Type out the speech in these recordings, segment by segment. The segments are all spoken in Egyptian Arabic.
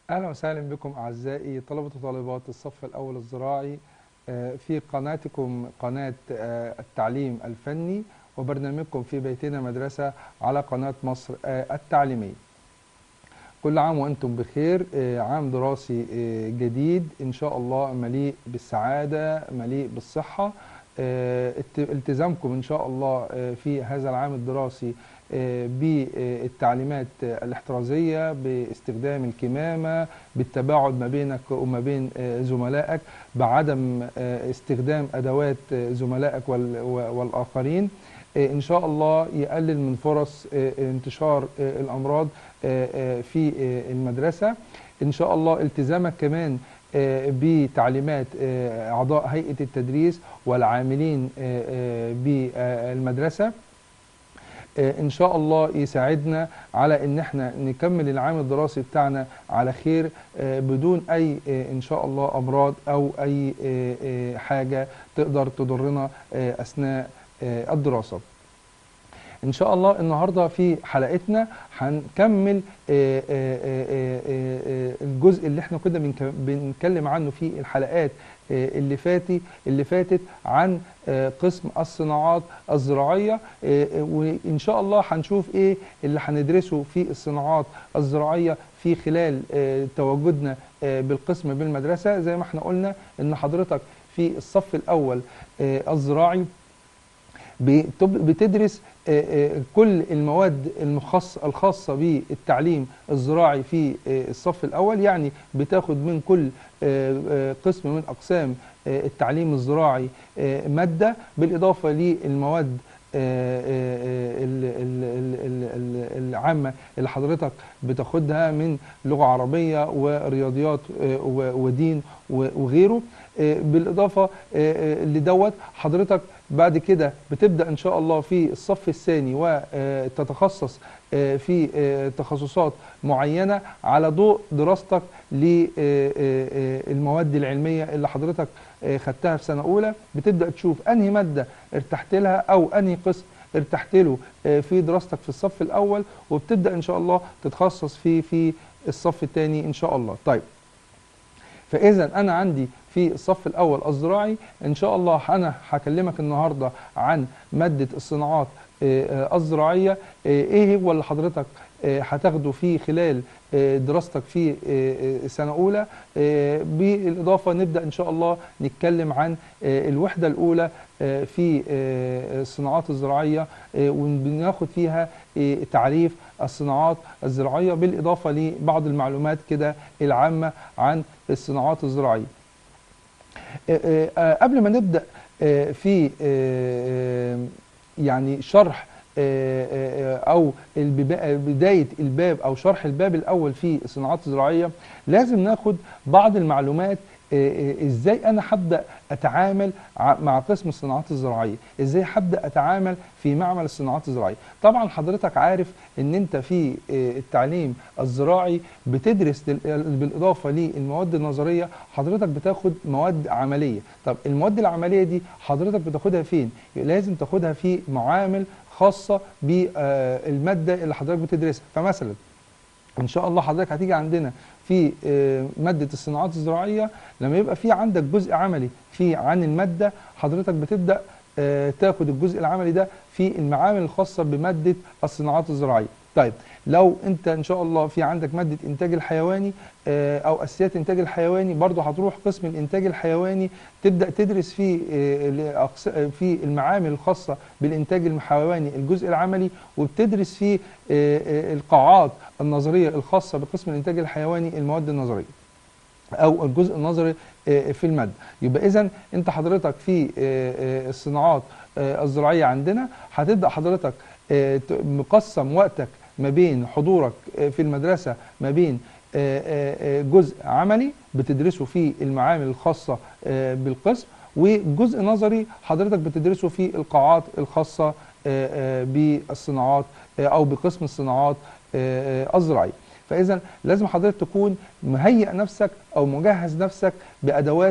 أهلا وسهلا بكم أعزائي طلبة وطالبات الصف الأول الزراعي آه، في قناتكم قناة آه، التعليم الفني وبرنامجكم في بيتنا مدرسة على قناة مصر آه، التعليمية كل عام وأنتم بخير آه، عام دراسي آه، جديد إن شاء الله مليء بالسعادة مليء بالصحة آه، الت- التزامكم إن شاء الله آه، في هذا العام الدراسي آه، بالتعليمات آه، الاحترازية باستخدام الكمامة بالتباعد ما بينك وما بين آه، زملائك بعدم آه، استخدام أدوات آه، زملائك وال- والآخرين آه، إن شاء الله يقلل من فرص آه، انتشار آه، الأمراض آه، آه، في آه، المدرسة إن شاء الله التزامك كمان آه، بتعليمات آه، أعضاء هيئة التدريس والعاملين آه، آه، بالمدرسة آه، ان شاء الله يساعدنا على ان احنا نكمل العام الدراسي بتاعنا على خير آه، بدون اي آه، ان شاء الله امراض او اي آه، آه، حاجه تقدر تضرنا آه، اثناء آه، الدراسه ان شاء الله النهارده في حلقتنا هنكمل آه، آه، آه، آه، آه، الجزء اللي احنا كنا بنك- بنتكلم عنه في الحلقات آه، اللي فاتي اللي فاتت عن آه، قسم الصناعات الزراعيه آه، آه، وان شاء الله هنشوف ايه اللي هندرسه في الصناعات الزراعيه في خلال آه، تواجدنا آه، بالقسم بالمدرسه زي ما احنا قلنا ان حضرتك في الصف الاول آه، الزراعي بتب- بتدرس آه، آه، كل المواد المخص الخاصة بالتعليم الزراعي في آه، الصف الأول يعني بتاخد من كل آه، آه، قسم من أقسام آه، التعليم الزراعي آه، مادة بالإضافة للمواد آه، آه، ال- ال- ال- ال- ال- العامة اللي حضرتك بتاخدها من لغة عربية ورياضيات آه، و- ودين و- وغيره آه، بالإضافة آه، آه، لدوت حضرتك بعد كده بتبدأ إن شاء الله في الصف الثاني وتتخصص آه، في آه، تخصصات معينة على ضوء دراستك للمواد العلمية اللي حضرتك آه، خدتها في سنة أولى بتبدأ تشوف أنهي مادة ارتحت لها أو أنهي قسم ارتحت له آه، في دراستك في الصف الأول وبتبدأ إن شاء الله تتخصص فيه في الصف الثاني إن شاء الله طيب فاذا انا عندي في الصف الاول الزراعي ان شاء الله انا هكلمك النهارده عن ماده الصناعات آه، آه، الزراعيه آه، ايه هو اللي حضرتك آه، هتاخده في خلال آه، دراستك في آه، آه، سنه اولى آه، بالاضافه نبدا ان شاء الله نتكلم عن آه، الوحده الاولى آه، في آه، الصناعات الزراعيه آه، وبناخد فيها آه، تعريف الصناعات الزراعيه بالاضافه لبعض المعلومات كده العامه عن الصناعات الزراعية آه، آه، آه، قبل ما نبدأ آه، في آه، يعني شرح آه، آه، أو الببا- بداية الباب أو شرح الباب الأول في الصناعات الزراعية لازم ناخد بعض المعلومات آه، آه، ازاي انا هبدا اتعامل ع- مع قسم الصناعات الزراعيه ازاي هبدا اتعامل في معمل الصناعات الزراعيه طبعا حضرتك عارف ان انت في آه، التعليم الزراعي بتدرس دل- بالاضافه للمواد النظريه حضرتك بتاخد مواد عمليه طب المواد العمليه دي حضرتك بتاخدها فين لازم تاخدها في معامل خاصه بالماده اللي حضرتك بتدرسها فمثلا ان شاء الله حضرتك هتيجي عندنا في آه، ماده الصناعات الزراعيه لما يبقى في عندك جزء عملي في عن الماده حضرتك بتبدا آه، تاخد الجزء العملي ده في المعامل الخاصه بماده الصناعات الزراعيه طيب لو انت ان شاء الله في عندك ماده انتاج الحيواني آه، او اساسيات انتاج الحيواني برضه هتروح قسم الانتاج الحيواني تبدا تدرس في آه، لأقس- آه، في المعامل الخاصه بالانتاج الحيواني الجزء العملي وبتدرس في آه، آه، القاعات النظريه الخاصه بقسم الانتاج الحيواني المواد النظريه او الجزء النظري آه، في الماده يبقى اذا انت حضرتك في آه، آه، الصناعات آه، الزراعيه عندنا هتبدا حضرتك آه، ت- مقسم وقتك ما بين حضورك آه، في المدرسه ما بين آه، آه، آه، جزء عملي بتدرسه في المعامل الخاصه آه، بالقسم وجزء نظري حضرتك بتدرسه في القاعات الخاصه آه، آه، بالصناعات آه، او بقسم الصناعات آه، آه، الزراعيه فاذا لازم حضرتك تكون مهيئ نفسك او مجهز نفسك بادواتك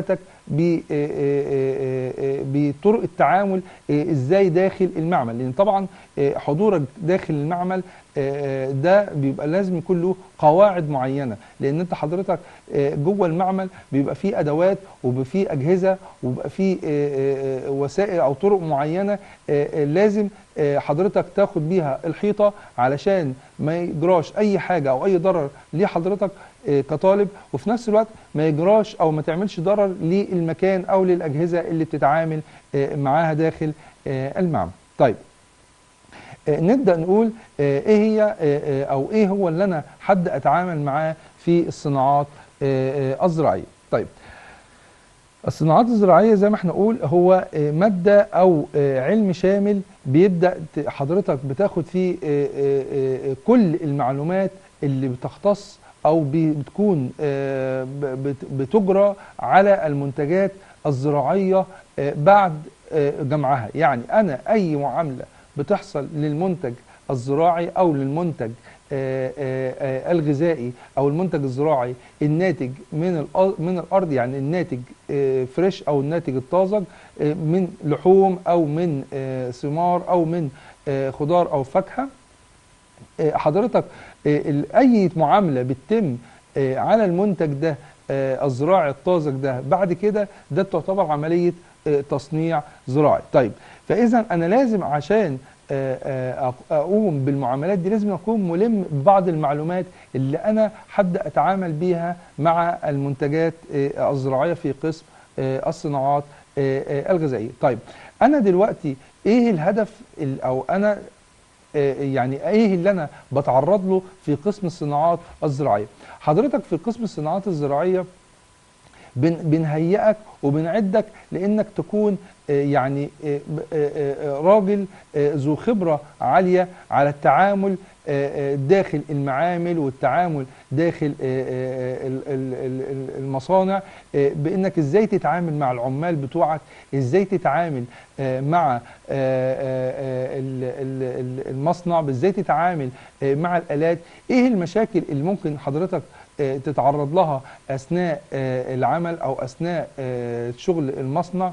ب- آه، آه، آه، بطرق التعامل آه، ازاي داخل المعمل لان طبعا آه، حضورك داخل المعمل آه، ده بيبقى لازم يكون له قواعد معينه لان انت حضرتك آه، جوه المعمل بيبقى فيه ادوات وبيبقى فيه اجهزه وبيبقى فيه آه، آه، آه، وسائل او طرق معينه آه، آه، لازم آه، حضرتك تاخد بيها الحيطه علشان ما يجراش اي حاجه او اي ضرر لحضرتك آه، كطالب وفي نفس الوقت ما يجراش او ما تعملش ضرر للمكان او للاجهزه اللي بتتعامل آه، معاها داخل آه، المعمل. طيب آه، نبدا نقول آه، ايه هي آه، آه، او ايه هو اللي انا حد اتعامل معاه في الصناعات آه، آه، الزراعيه. طيب الصناعات الزراعيه زي ما احنا نقول هو آه، ماده او آه، علم شامل بيبدا ت- حضرتك بتاخد فيه آه، آه، آه، كل المعلومات اللي بتختص او بي- بتكون آه، ب- بت- بتجرى على المنتجات الزراعيه آه، بعد آه، جمعها يعني انا اي معامله بتحصل للمنتج الزراعي او للمنتج آه، آه، آه، الغذائي او المنتج الزراعي الناتج من الأ- من الارض يعني الناتج آه، فريش او الناتج الطازج آه، من لحوم او من آه، ثمار او من آه، خضار او فاكهه آه، حضرتك آه، ال- اي معامله بتتم آه، على المنتج ده آه، الزراعي الطازج ده بعد كده ده تعتبر عمليه آه، تصنيع زراعي طيب فاذا انا لازم عشان آه، آه، أق- اقوم بالمعاملات دي لازم اكون ملم ببعض المعلومات اللي انا هبدا اتعامل بيها مع المنتجات آه، الزراعيه في قسم آه، الصناعات آه، آه، الغذائيه طيب انا دلوقتي ايه الهدف ال- او انا آه، يعني ايه اللي انا بتعرض له في قسم الصناعات الزراعيه حضرتك في قسم الصناعات الزراعيه بن بنهيئك وبنعدك لانك تكون آه، يعني آه، ب- آه، آه، راجل آه، ذو خبره عاليه على التعامل آه، آه، داخل المعامل والتعامل داخل آه، آه، ال- ال- ال- ال- المصانع آه، بانك ازاي تتعامل مع العمال بتوعك ازاي تتعامل آه، مع آه، آه، آه، ال- ال- ال- المصنع ازاي تتعامل آه، مع الالات ايه المشاكل اللي ممكن حضرتك آه، تتعرض لها اثناء آه، العمل او اثناء آه، شغل المصنع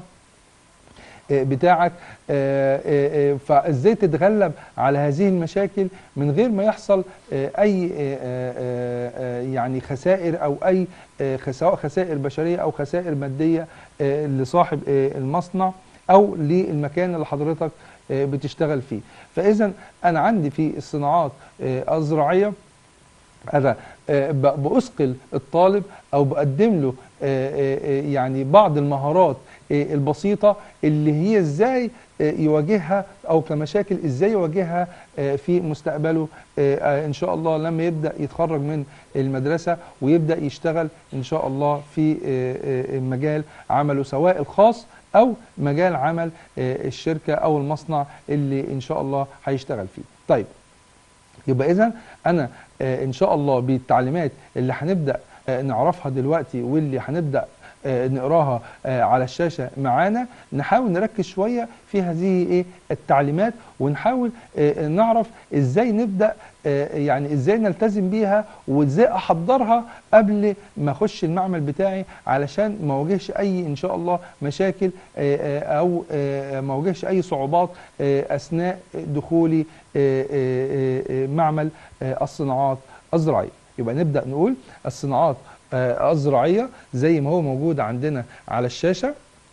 آه، بتاعك آه، آه، آه، فازاي تتغلب على هذه المشاكل من غير ما يحصل آه، اي آه، آه، آه، يعني خسائر او اي آه، خ- سواء خسائر بشريه او خسائر ماديه آه، لصاحب آه، المصنع او للمكان اللي حضرتك آه، بتشتغل فيه فاذا انا عندي في الصناعات آه، الزراعيه انا آه، ب- باثقل الطالب او بقدم له آه، آه، آه، يعني بعض المهارات آه، البسيطه اللي هي ازاي آه، يواجهها او كمشاكل ازاي يواجهها آه، في مستقبله آه، آه، ان شاء الله لما يبدا يتخرج من المدرسه ويبدا يشتغل ان شاء الله في آه، آه، مجال عمله سواء الخاص او مجال عمل آه، الشركه او المصنع اللي ان شاء الله هيشتغل فيه طيب يبقى اذا انا آه، ان شاء الله بالتعليمات اللي هنبدا آه، نعرفها دلوقتي واللي هنبدا آه، نقراها آه، على الشاشه معانا نحاول نركز شويه في هذه ايه التعليمات ونحاول آه، نعرف ازاي نبدا آه، يعني ازاي نلتزم بيها وازاي احضرها قبل ما اخش المعمل بتاعي علشان ما اواجهش اي ان شاء الله مشاكل آه، آه، او آه، ما اواجهش اي صعوبات آه، اثناء دخولي آه، آه، آه، معمل آه، الصناعات الزراعيه يبقى نبدا نقول الصناعات آه، الزراعيه زي ما هو موجود عندنا على الشاشه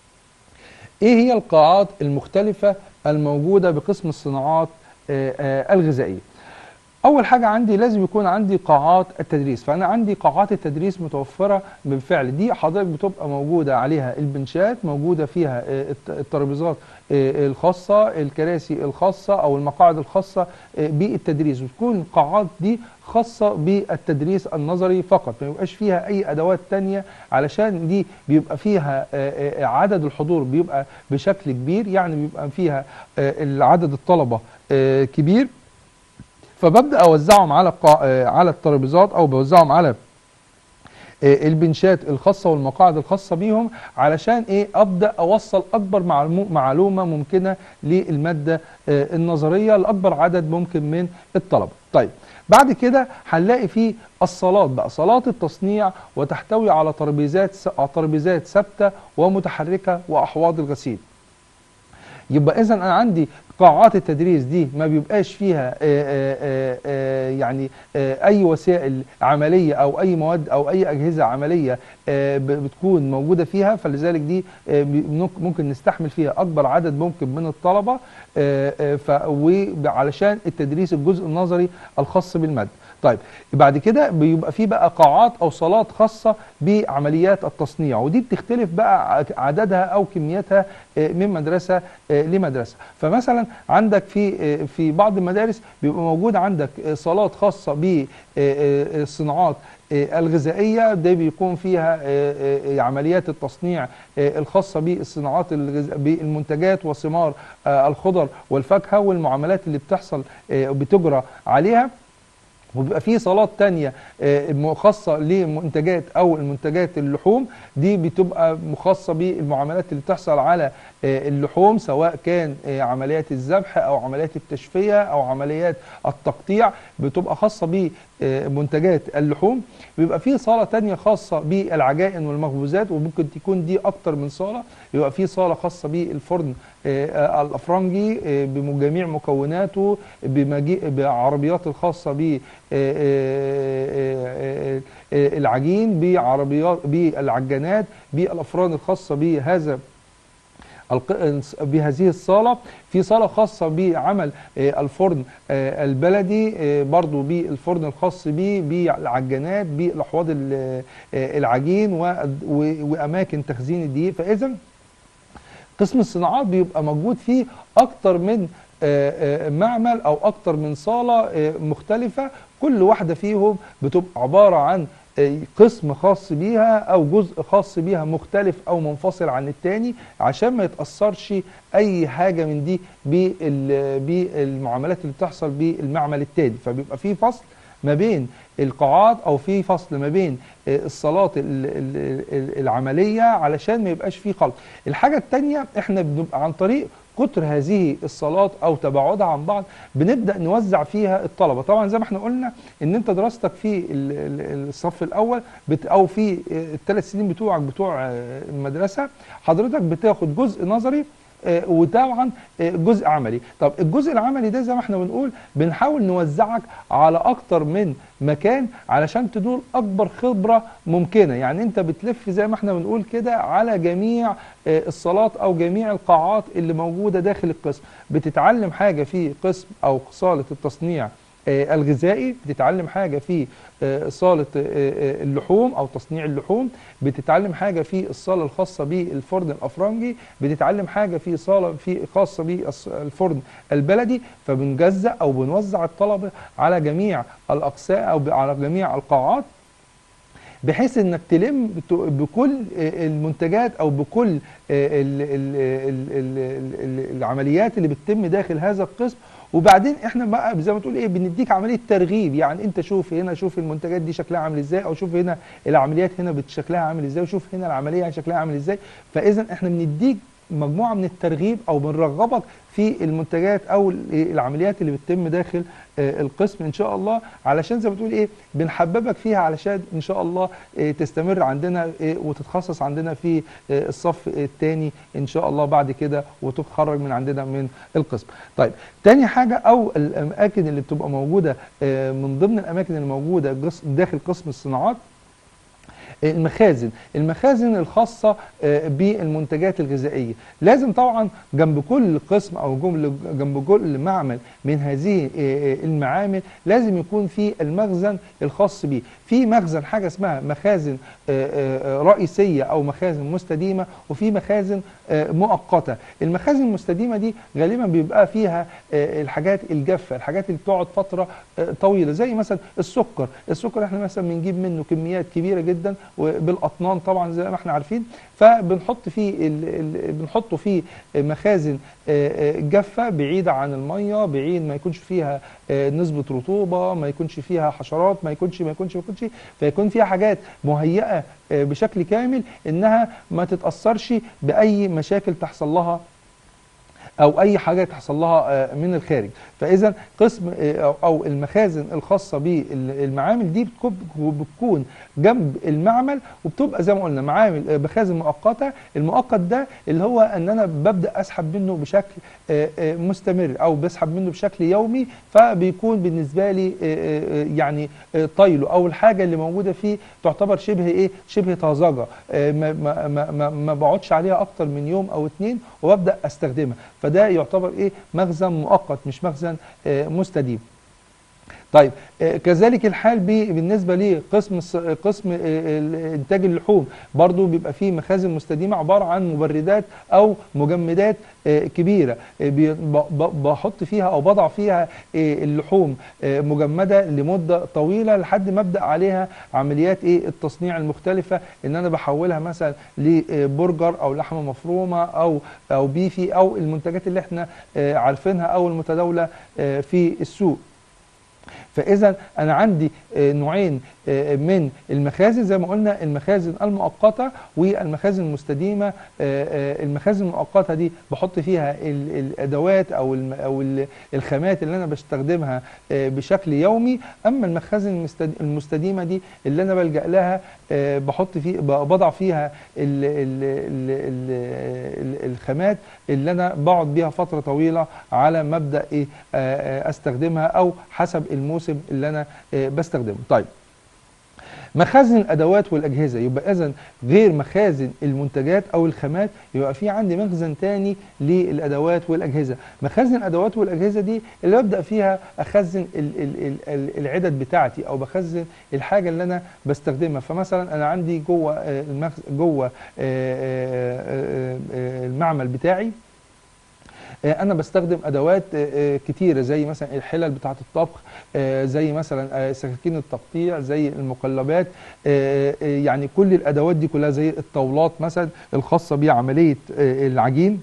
ايه هي القاعات المختلفه الموجوده بقسم الصناعات آه، آه، الغذائيه اول حاجه عندي لازم يكون عندي قاعات التدريس فانا عندي قاعات التدريس متوفره بالفعل دي حضرتك بتبقى موجوده عليها البنشات موجوده فيها آه، الت- الترابيزات آه، الخاصه الكراسي الخاصه او المقاعد الخاصه آه، بالتدريس وتكون القاعات دي خاصه بالتدريس النظري فقط ما يبقاش فيها اي ادوات تانية علشان دي بيبقى فيها آه، آه، عدد الحضور بيبقى بشكل كبير يعني بيبقى فيها آه، عدد الطلبه آه، كبير فببدا اوزعهم على القا... آه، على الترابيزات او بوزعهم على آه، البنشات الخاصه والمقاعد الخاصه بيهم علشان ايه ابدا اوصل اكبر معلوم- معلومه ممكنه للماده آه، النظريه لاكبر عدد ممكن من الطلبه طيب بعد كده هنلاقي في الصالات بقى صالات التصنيع وتحتوي على ترابيزات ترابيزات ثابته ومتحركه واحواض الغسيل يبقى اذا انا عندي قاعات التدريس دي ما بيبقاش فيها آه، آه، آه، يعني آه، اي وسائل عمليه او اي مواد او اي اجهزه عمليه آه، ب- بتكون موجوده فيها فلذلك دي آه، بي- ممكن نستحمل فيها اكبر عدد ممكن من الطلبه آه، آه، ف- وعلشان التدريس الجزء النظري الخاص بالماده طيب بعد كده بيبقى في بقى قاعات او صالات خاصه بعمليات التصنيع ودي بتختلف بقى ع- عددها او كميتها آه، من مدرسه آه، لمدرسه فمثلا عندك في آه، في بعض المدارس بيبقى موجود عندك آه، صالات خاصه بالصناعات الغذائيه ده بيكون فيها آه، آه، عمليات التصنيع آه، الخاصه بالصناعات الغذ- بالمنتجات وثمار آه، الخضر والفاكهه والمعاملات اللي بتحصل آه، بتجرى عليها وبيبقى في صالات تانية آه، م- خاصة لمنتجات أو المنتجات اللحوم دي بتبقى خاصة بالمعاملات اللي بتحصل على آه، اللحوم سواء كان آه، عمليات الذبح أو عمليات التشفية أو عمليات التقطيع بتبقى خاصة بمنتجات اللحوم بيبقى في صالة تانية خاصة بالعجائن والمخبوزات وممكن تكون دي أكتر من صالة يبقى في صالة خاصة بالفرن آه، آه، الأفرنجي آه، بجميع مكوناته بمجيء بعربيات الخاصة ب آه، آه، آه، آه، العجين بعربيات بالعجانات بالافران الخاصه بهذا الق- بهذه الصالة في صالة خاصة بعمل آه، الفرن آه، البلدي آه، برضو بالفرن الخاص به بالعجانات بالأحواض ال- آه، العجين و- و- وأماكن تخزين الدقيق فإذا قسم الصناعات بيبقى موجود فيه أكتر من آه، آه، معمل أو أكتر من صالة آه، مختلفة كل واحدة فيهم بتبقى عبارة عن آه، قسم خاص بيها أو جزء خاص بيها مختلف أو منفصل عن التاني عشان ما يتأثرش أي حاجة من دي بال- بالمعاملات اللي بتحصل بالمعمل التاني فبيبقى في فصل ما بين القاعات او في فصل ما بين آه، الصالات ال- ال- ال- العمليه علشان ما يبقاش في خلط الحاجه الثانيه احنا بنبقى عن طريق كتر هذه الصالات او تباعدها عن بعض بنبدا نوزع فيها الطلبه طبعا زي ما احنا قلنا ان انت دراستك في ال- ال- الصف الاول بت او في الثلاث سنين بتوعك بتوع آه، المدرسه حضرتك بتاخد جزء نظري آه، وطبعا آه، جزء عملي طب الجزء العملي ده زي ما احنا بنقول بنحاول نوزعك على اكتر من مكان علشان تنول اكبر خبره ممكنه يعني انت بتلف زي ما احنا بنقول كده على جميع آه، الصالات او جميع القاعات اللي موجوده داخل القسم بتتعلم حاجه في قسم او صاله التصنيع آه، الغذائي بتتعلم حاجه في آه، صاله آه، آه، اللحوم او تصنيع اللحوم بتتعلم حاجه في الصاله الخاصه بالفرن الافرنجي بتتعلم حاجه في صاله في خاصه بالفرن البلدي فبنجزأ او بنوزع الطلبه على جميع الاقسام او على جميع القاعات بحيث انك تلم بت- بكل آه، المنتجات او بكل آه، ال- ال- ال- ال- ال- العمليات اللي بتتم داخل هذا القسم وبعدين احنا بقى زي ما تقول ايه بنديك عمليه ترغيب يعني انت شوف هنا شوف المنتجات دي شكلها عامل ازاي او شوف هنا العمليات هنا بت- شكلها عامل ازاي وشوف هنا العمليه شكلها عامل ازاي فاذا احنا بنديك مجموعه من الترغيب او بنرغبك في المنتجات او ال- العمليات اللي بتتم داخل آه، القسم ان شاء الله علشان زي ما بتقول ايه بنحببك فيها علشان ان شاء الله آه، تستمر عندنا آه، وتتخصص عندنا في آه، الصف الثاني ان شاء الله بعد كده وتتخرج من عندنا من القسم. طيب تاني حاجه او الاماكن اللي بتبقى موجوده آه، من ضمن الاماكن اللي موجوده جس- داخل قسم الصناعات المخازن المخازن الخاصة آه، بالمنتجات الغذائية لازم طبعا جنب كل قسم أو جنب جنب كل معمل من هذه آه، آه، المعامل لازم يكون في المخزن الخاص به في مخزن حاجة اسمها مخازن آه، آه، آه، رئيسية أو مخازن مستديمة وفي مخازن آه، مؤقتة المخازن المستديمة دي غالبا بيبقى فيها آه، الحاجات الجافة الحاجات اللي بتقعد فترة آه، طويلة زي مثلا السكر السكر احنا مثلا بنجيب منه كميات كبيرة جدا وبالاطنان طبعا زي ما احنا عارفين فبنحط فيه ال ال بنحطه في مخازن آه، آه، جافه بعيده عن الميه بعيد ما يكونش فيها آه، نسبه رطوبه ما يكونش فيها حشرات ما يكونش ما يكونش ما يكونش فيكون فيها حاجات مهيئه آه، بشكل كامل انها ما تتاثرش باي مشاكل تحصل لها او اي حاجه تحصل لها آه، من الخارج فاذا قسم آه، أو- او المخازن الخاصه بالمعامل دي بتكون بتكون جنب المعمل وبتبقى زي ما قلنا معامل آه، مخازن مؤقته المؤقت ده اللي هو ان انا ببدا اسحب منه بشكل آه، آه، مستمر او بسحب منه بشكل يومي فبيكون بالنسبه لي آه، آه، يعني آه، طايله او الحاجه اللي موجوده فيه تعتبر شبه ايه شبه طازجه آه، ما ما ما ما, ما بقعدش عليها اكتر من يوم او اتنين وببدا استخدمها فده يعتبر ايه مخزن مؤقت مش مخزن آه، مستديم طيب آه، كذلك الحال ب- بالنسبه لقسم الص- قسم آه، ال- انتاج اللحوم برضو بيبقى فيه مخازن مستديمه عباره عن مبردات او مجمدات آه، كبيره آه، بي- ب- ب- بحط فيها او بضع فيها آه، اللحوم آه، مجمده لمده طويله لحد ما ابدا عليها عمليات ايه التصنيع المختلفه ان انا بحولها مثلا لبرجر او لحمه مفرومه او او بيفي او المنتجات اللي احنا آه، عارفينها او المتداوله آه، في السوق فاذا انا عندي آه، نوعين آه، من المخازن زي ما قلنا المخازن المؤقته والمخازن المستديمه آه، آه، المخازن المؤقته دي بحط فيها ال- الادوات او الم- او ال- الخامات اللي انا بستخدمها آه، بشكل يومي اما المخازن المستد- المستديمه دي اللي انا بلجا لها آه، بحط فيه ب- بضع فيها ال ال ال ال ال الخامات اللي انا بقعد بيها فتره طويله على مبدا ايه آه، آه، استخدمها او حسب الموسم اللي انا آه، بستخدمه طيب مخازن الادوات والاجهزه يبقى اذا غير مخازن المنتجات او الخامات يبقى في عندي مخزن تاني للادوات والاجهزه مخازن الادوات والاجهزه دي اللي ببدا فيها اخزن ال ال ال ال العدد بتاعتي او بخزن الحاجه اللي انا بستخدمها فمثلا انا عندي جوه آه، المخز جوه آه، آه، آه، آه، المعمل بتاعي آه، انا بستخدم ادوات آه، آه، كتيره زي مثلا الحلل بتاعه الطبخ آه، زي مثلا آه، سكاكين التقطيع زي المقلبات آه، آه، يعني كل الادوات دي كلها زي الطاولات مثلا الخاصه بعمليه آه، العجين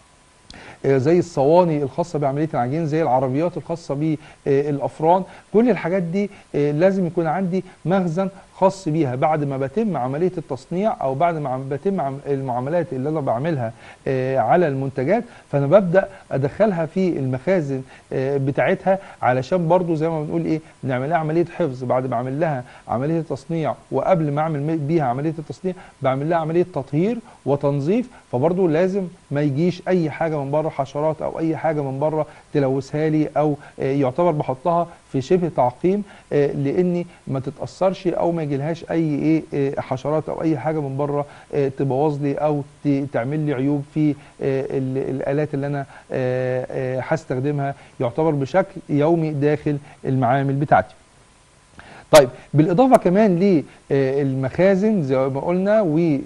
آه، زي الصواني الخاصه بعمليه العجين زي العربيات الخاصه بالافران كل الحاجات دي آه، لازم يكون عندي مخزن خاص بيها بعد ما بتم عمليه التصنيع او بعد ما عم- بتم عم- المعاملات اللي انا بعملها آه، على المنتجات فانا ببدا ادخلها في المخازن آه، بتاعتها علشان برضو زي ما بنقول ايه بنعمل لها عمليه حفظ بعد ما اعمل لها عمليه تصنيع وقبل ما اعمل بيها عمليه التصنيع بعمل لها عمليه تطهير وتنظيف فبرضو لازم ما يجيش اي حاجه من بره حشرات او اي حاجه من بره تلوثها لي او آه، يعتبر بحطها في شبه تعقيم آه، لاني ما تتاثرش او ما يجيلهاش اي ايه آه، حشرات او اي حاجه من بره آه، تبوظ لي او ت- تعمل لي عيوب في آه، ال- الالات اللي انا آه، آه، هستخدمها يعتبر بشكل يومي داخل المعامل بتاعتي طيب بالاضافه كمان للمخازن زي ما قلنا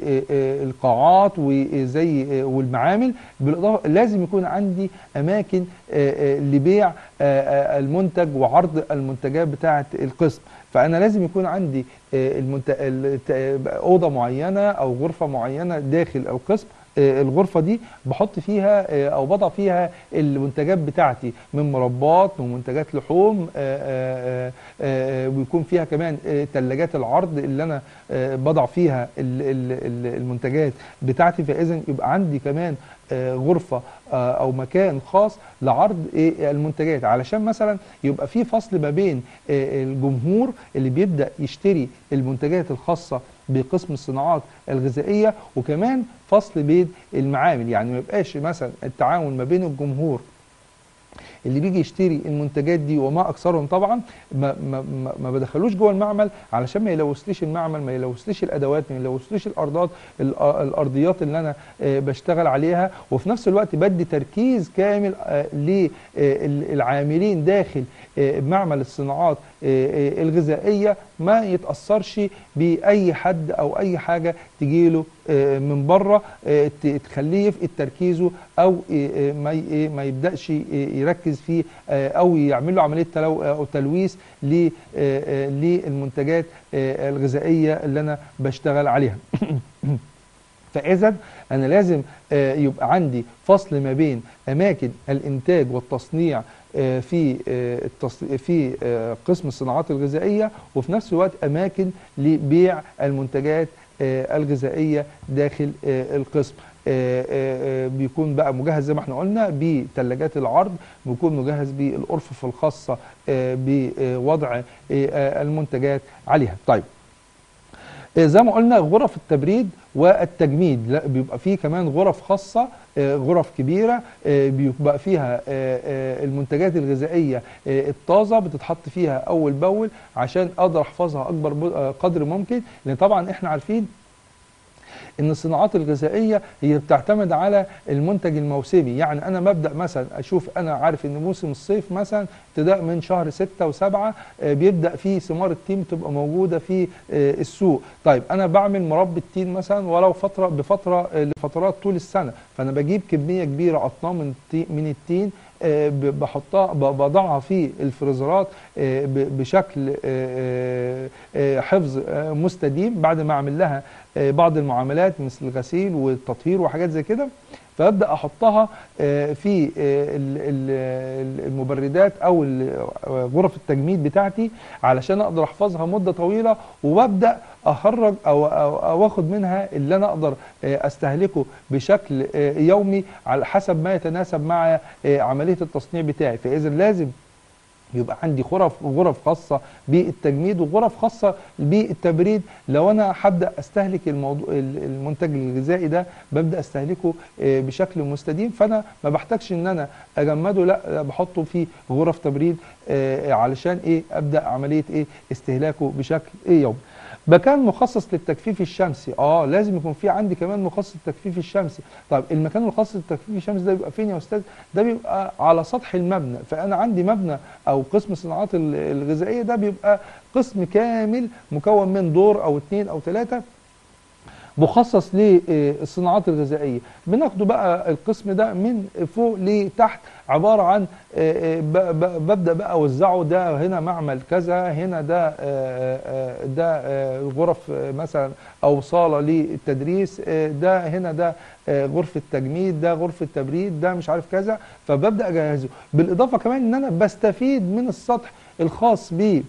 والقاعات وزي والمعامل بالاضافه لازم يكون عندي اماكن آه، آه، لبيع آه، آه، المنتج وعرض المنتجات بتاعه القسم فانا لازم يكون عندي آه، المنت... الت- اوضه معينه او غرفه معينه داخل القسم آه، الغرفه دي بحط فيها آه، او بضع فيها المنتجات بتاعتي من مربات من منتجات لحوم آه، آه، آه، ويكون فيها كمان ثلاجات العرض اللي انا آه، بضع فيها ال- ال- ال- المنتجات بتاعتي فاذا يبقى عندي كمان آه، غرفه آه، او مكان خاص لعرض إيه المنتجات علشان مثلا يبقى في فصل ما بين آه، الجمهور اللي بيبدا يشتري المنتجات الخاصه بقسم الصناعات الغذائيه وكمان فصل بين المعامل يعني ما يبقاش مثلا التعاون ما بين الجمهور اللي بيجي يشتري المنتجات دي وما اكثرهم طبعا ما ما ما- ما بدخلوش جوه المعمل علشان ما يلوثليش المعمل ما يلوثليش الادوات ما يلوثليش الارضات الأ- الارضيات اللي انا آه، بشتغل عليها وفي نفس الوقت بدي تركيز كامل للعاملين داخل آه، معمل الصناعات آه، آه، الغذائيه ما يتاثرش باي حد او اي حاجه تجيله آه، من بره آه، ت- تخليه يفقد تركيزه او آه، آه، ما ي- آه، ما يبداش ي- يركز يركز في آه، او يعمل له عمليه تلو او تلويث ل- آه، آه، للمنتجات آه، الغذائيه اللي انا بشتغل عليها فاذا انا لازم آه، يبقى عندي فصل ما بين اماكن الانتاج والتصنيع آه، في آه، التص- في آه، قسم الصناعات الغذائيه وفي نفس الوقت اماكن لبيع المنتجات آه، الغذائيه داخل آه، القسم آه، آه، آه، بيكون بقى مجهز زي ما احنا قلنا بثلاجات العرض بيكون مجهز بالارفف الخاصه آه، بوضع آه، آه، المنتجات عليها طيب آه، زي ما قلنا غرف التبريد والتجميد لا بيبقى فيه كمان غرف خاصة آه، غرف كبيرة آه، بيبقى فيها آه، آه، المنتجات الغذائية آه، الطازة بتتحط فيها أول بأول عشان أقدر أحفظها أكبر ب- آه، قدر ممكن لأن طبعا إحنا عارفين ان الصناعات الغذائيه هي بتعتمد على المنتج الموسمي يعني انا مبدا مثلا اشوف انا عارف ان موسم الصيف مثلا ابتداء من شهر ستة وسبعة آه، بيبدا في ثمار التين تبقى موجوده في آه، السوق طيب انا بعمل مربى التين مثلا ولو فتره بفتره آه، لفترات طول السنه فانا بجيب كميه كبيره اطنان من التين من التين آه، ب- بحطها ب- بضعها في الفريزرات آه، ب- بشكل آه، آه، حفظ آه، مستديم بعد ما اعمل لها آه، بعض المعاملات مثل الغسيل والتطهير وحاجات زي كده فابدا احطها آه، في آه، ال- ال- المبردات او ال- آه، غرف التجميد بتاعتي علشان اقدر احفظها مده طويله وببدا اخرج او او أو اخد منها اللي انا اقدر آه، استهلكه بشكل آه، يومي على حسب ما يتناسب مع آه، عمليه التصنيع بتاعي فاذا لازم يبقى عندي غرف غرف خاصه بالتجميد وغرف خاصه بالتبريد لو انا هبدا استهلك الموضوع ال- المنتج الغذائي ده ببدا استهلكه آه، بشكل مستديم فانا ما بحتاجش ان انا اجمده لا لا، بحطه في غرف تبريد آه، علشان ايه ابدا عمليه ايه استهلاكه بشكل ايه يومي مكان مخصص للتجفيف الشمسي اه لازم يكون في عندي كمان مخصص للتجفيف الشمسي طيب المكان المخصص للتجفيف الشمسي ده بيبقى فين يا استاذ ده بيبقى على سطح المبنى فانا عندي مبنى او قسم الصناعات ال- الغذائيه ده بيبقى قسم كامل مكون من دور او اتنين او ثلاثه مخصص للصناعات الغذائيه بناخده بقى القسم ده من فوق لتحت عباره عن آه، آه، ب- ب- ببدا بقى اوزعه ده هنا معمل كذا هنا ده آه، آه، ده آه، غرف آه، مثلا او صاله للتدريس آه، ده هنا ده آه، غرفه تجميد ده غرفه تبريد ده مش عارف كذا فببدا اجهزه بالاضافه كمان ان انا بستفيد من السطح الخاص ب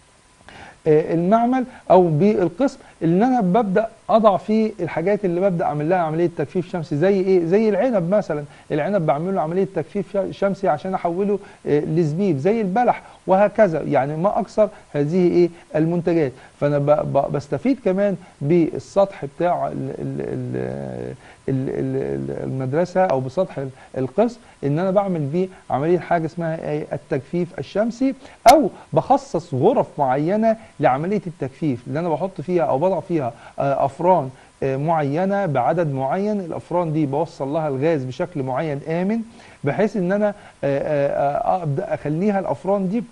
آه، المعمل او بالقسم اللي انا ببدا اضع فيه الحاجات اللي ببدا اعمل لها عمليه تجفيف شمسي زي ايه زي العنب مثلا العنب بعمل له عمليه تجفيف ش- شمسي عشان احوله آه، لزبيب زي البلح وهكذا يعني ما اكثر هذه ايه المنتجات فانا ب- ب- بستفيد كمان بالسطح بتاع ال- ال- ال- ال- ال- المدرسه او بسطح ال- القسم ان انا بعمل بيه عمليه حاجه اسمها ايه التجفيف الشمسي او بخصص غرف معينه لعمليه التجفيف اللي انا بحط فيها او بضع فيها آه، افران آه، معينه بعدد معين الافران دي بوصل لها الغاز بشكل معين امن بحيث ان انا آه، آه، آه، ابدا اخليها الافران دي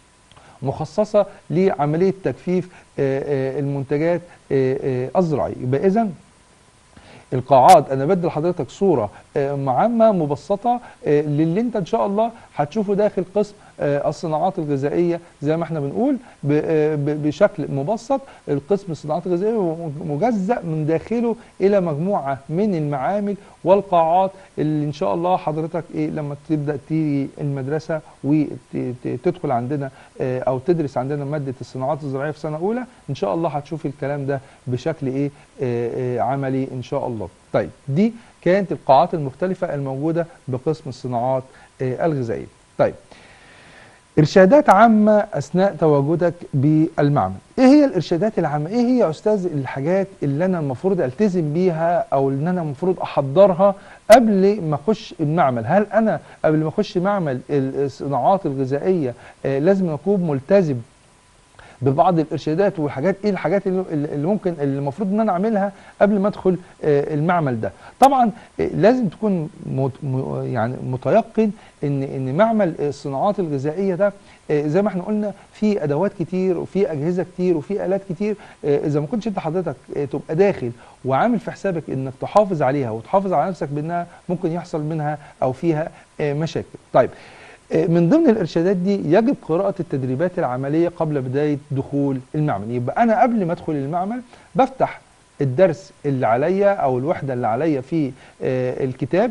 مخصصه لعمليه تجفيف آه، آه، المنتجات آه، آه، الزراعيه يبقى اذا القاعات انا بدي لحضرتك صوره آه، عامه مبسطه آه، للي انت ان شاء الله هتشوفه داخل قسم آه، الصناعات الغذائيه زي ما احنا بنقول ب- آه، ب- بشكل مبسط القسم الصناعات الغذائيه مجزأ من داخله الى مجموعه من المعامل والقاعات اللي ان شاء الله حضرتك ايه لما تبدا تيجي المدرسه وتدخل عندنا آه، او تدرس عندنا ماده الصناعات الزراعيه في سنه اولى ان شاء الله هتشوف الكلام ده بشكل ايه آه، آه، عملي ان شاء الله طيب دي كانت القاعات المختلفه الموجوده بقسم الصناعات آه، الغذائيه طيب ارشادات عامه اثناء تواجدك بالمعمل ايه هي الارشادات العامه ايه هي يا استاذ الحاجات اللي انا المفروض التزم بيها او اللي انا المفروض احضرها قبل ما اخش المعمل هل انا قبل ما اخش معمل الصناعات الغذائيه آه، لازم اكون ملتزم ببعض الارشادات والحاجات ايه الحاجات اللي اللي ممكن اللي المفروض ان انا اعملها قبل ما ادخل آه، المعمل ده طبعا آه، لازم تكون مت م- يعني متيقن ان ان معمل الصناعات الغذائيه ده آه، زي ما احنا قلنا في ادوات كتير وفي اجهزه كتير وفي الات كتير آه، اذا ما كنتش انت حضرتك آه، تبقى داخل وعامل في حسابك انك تحافظ عليها وتحافظ على نفسك بانها ممكن يحصل منها او فيها آه، مشاكل طيب آه، من ضمن الارشادات دي يجب قراءه التدريبات العمليه قبل بدايه دخول المعمل يبقى انا قبل ما ادخل المعمل بفتح الدرس اللي عليا او الوحده اللي عليا في آه، الكتاب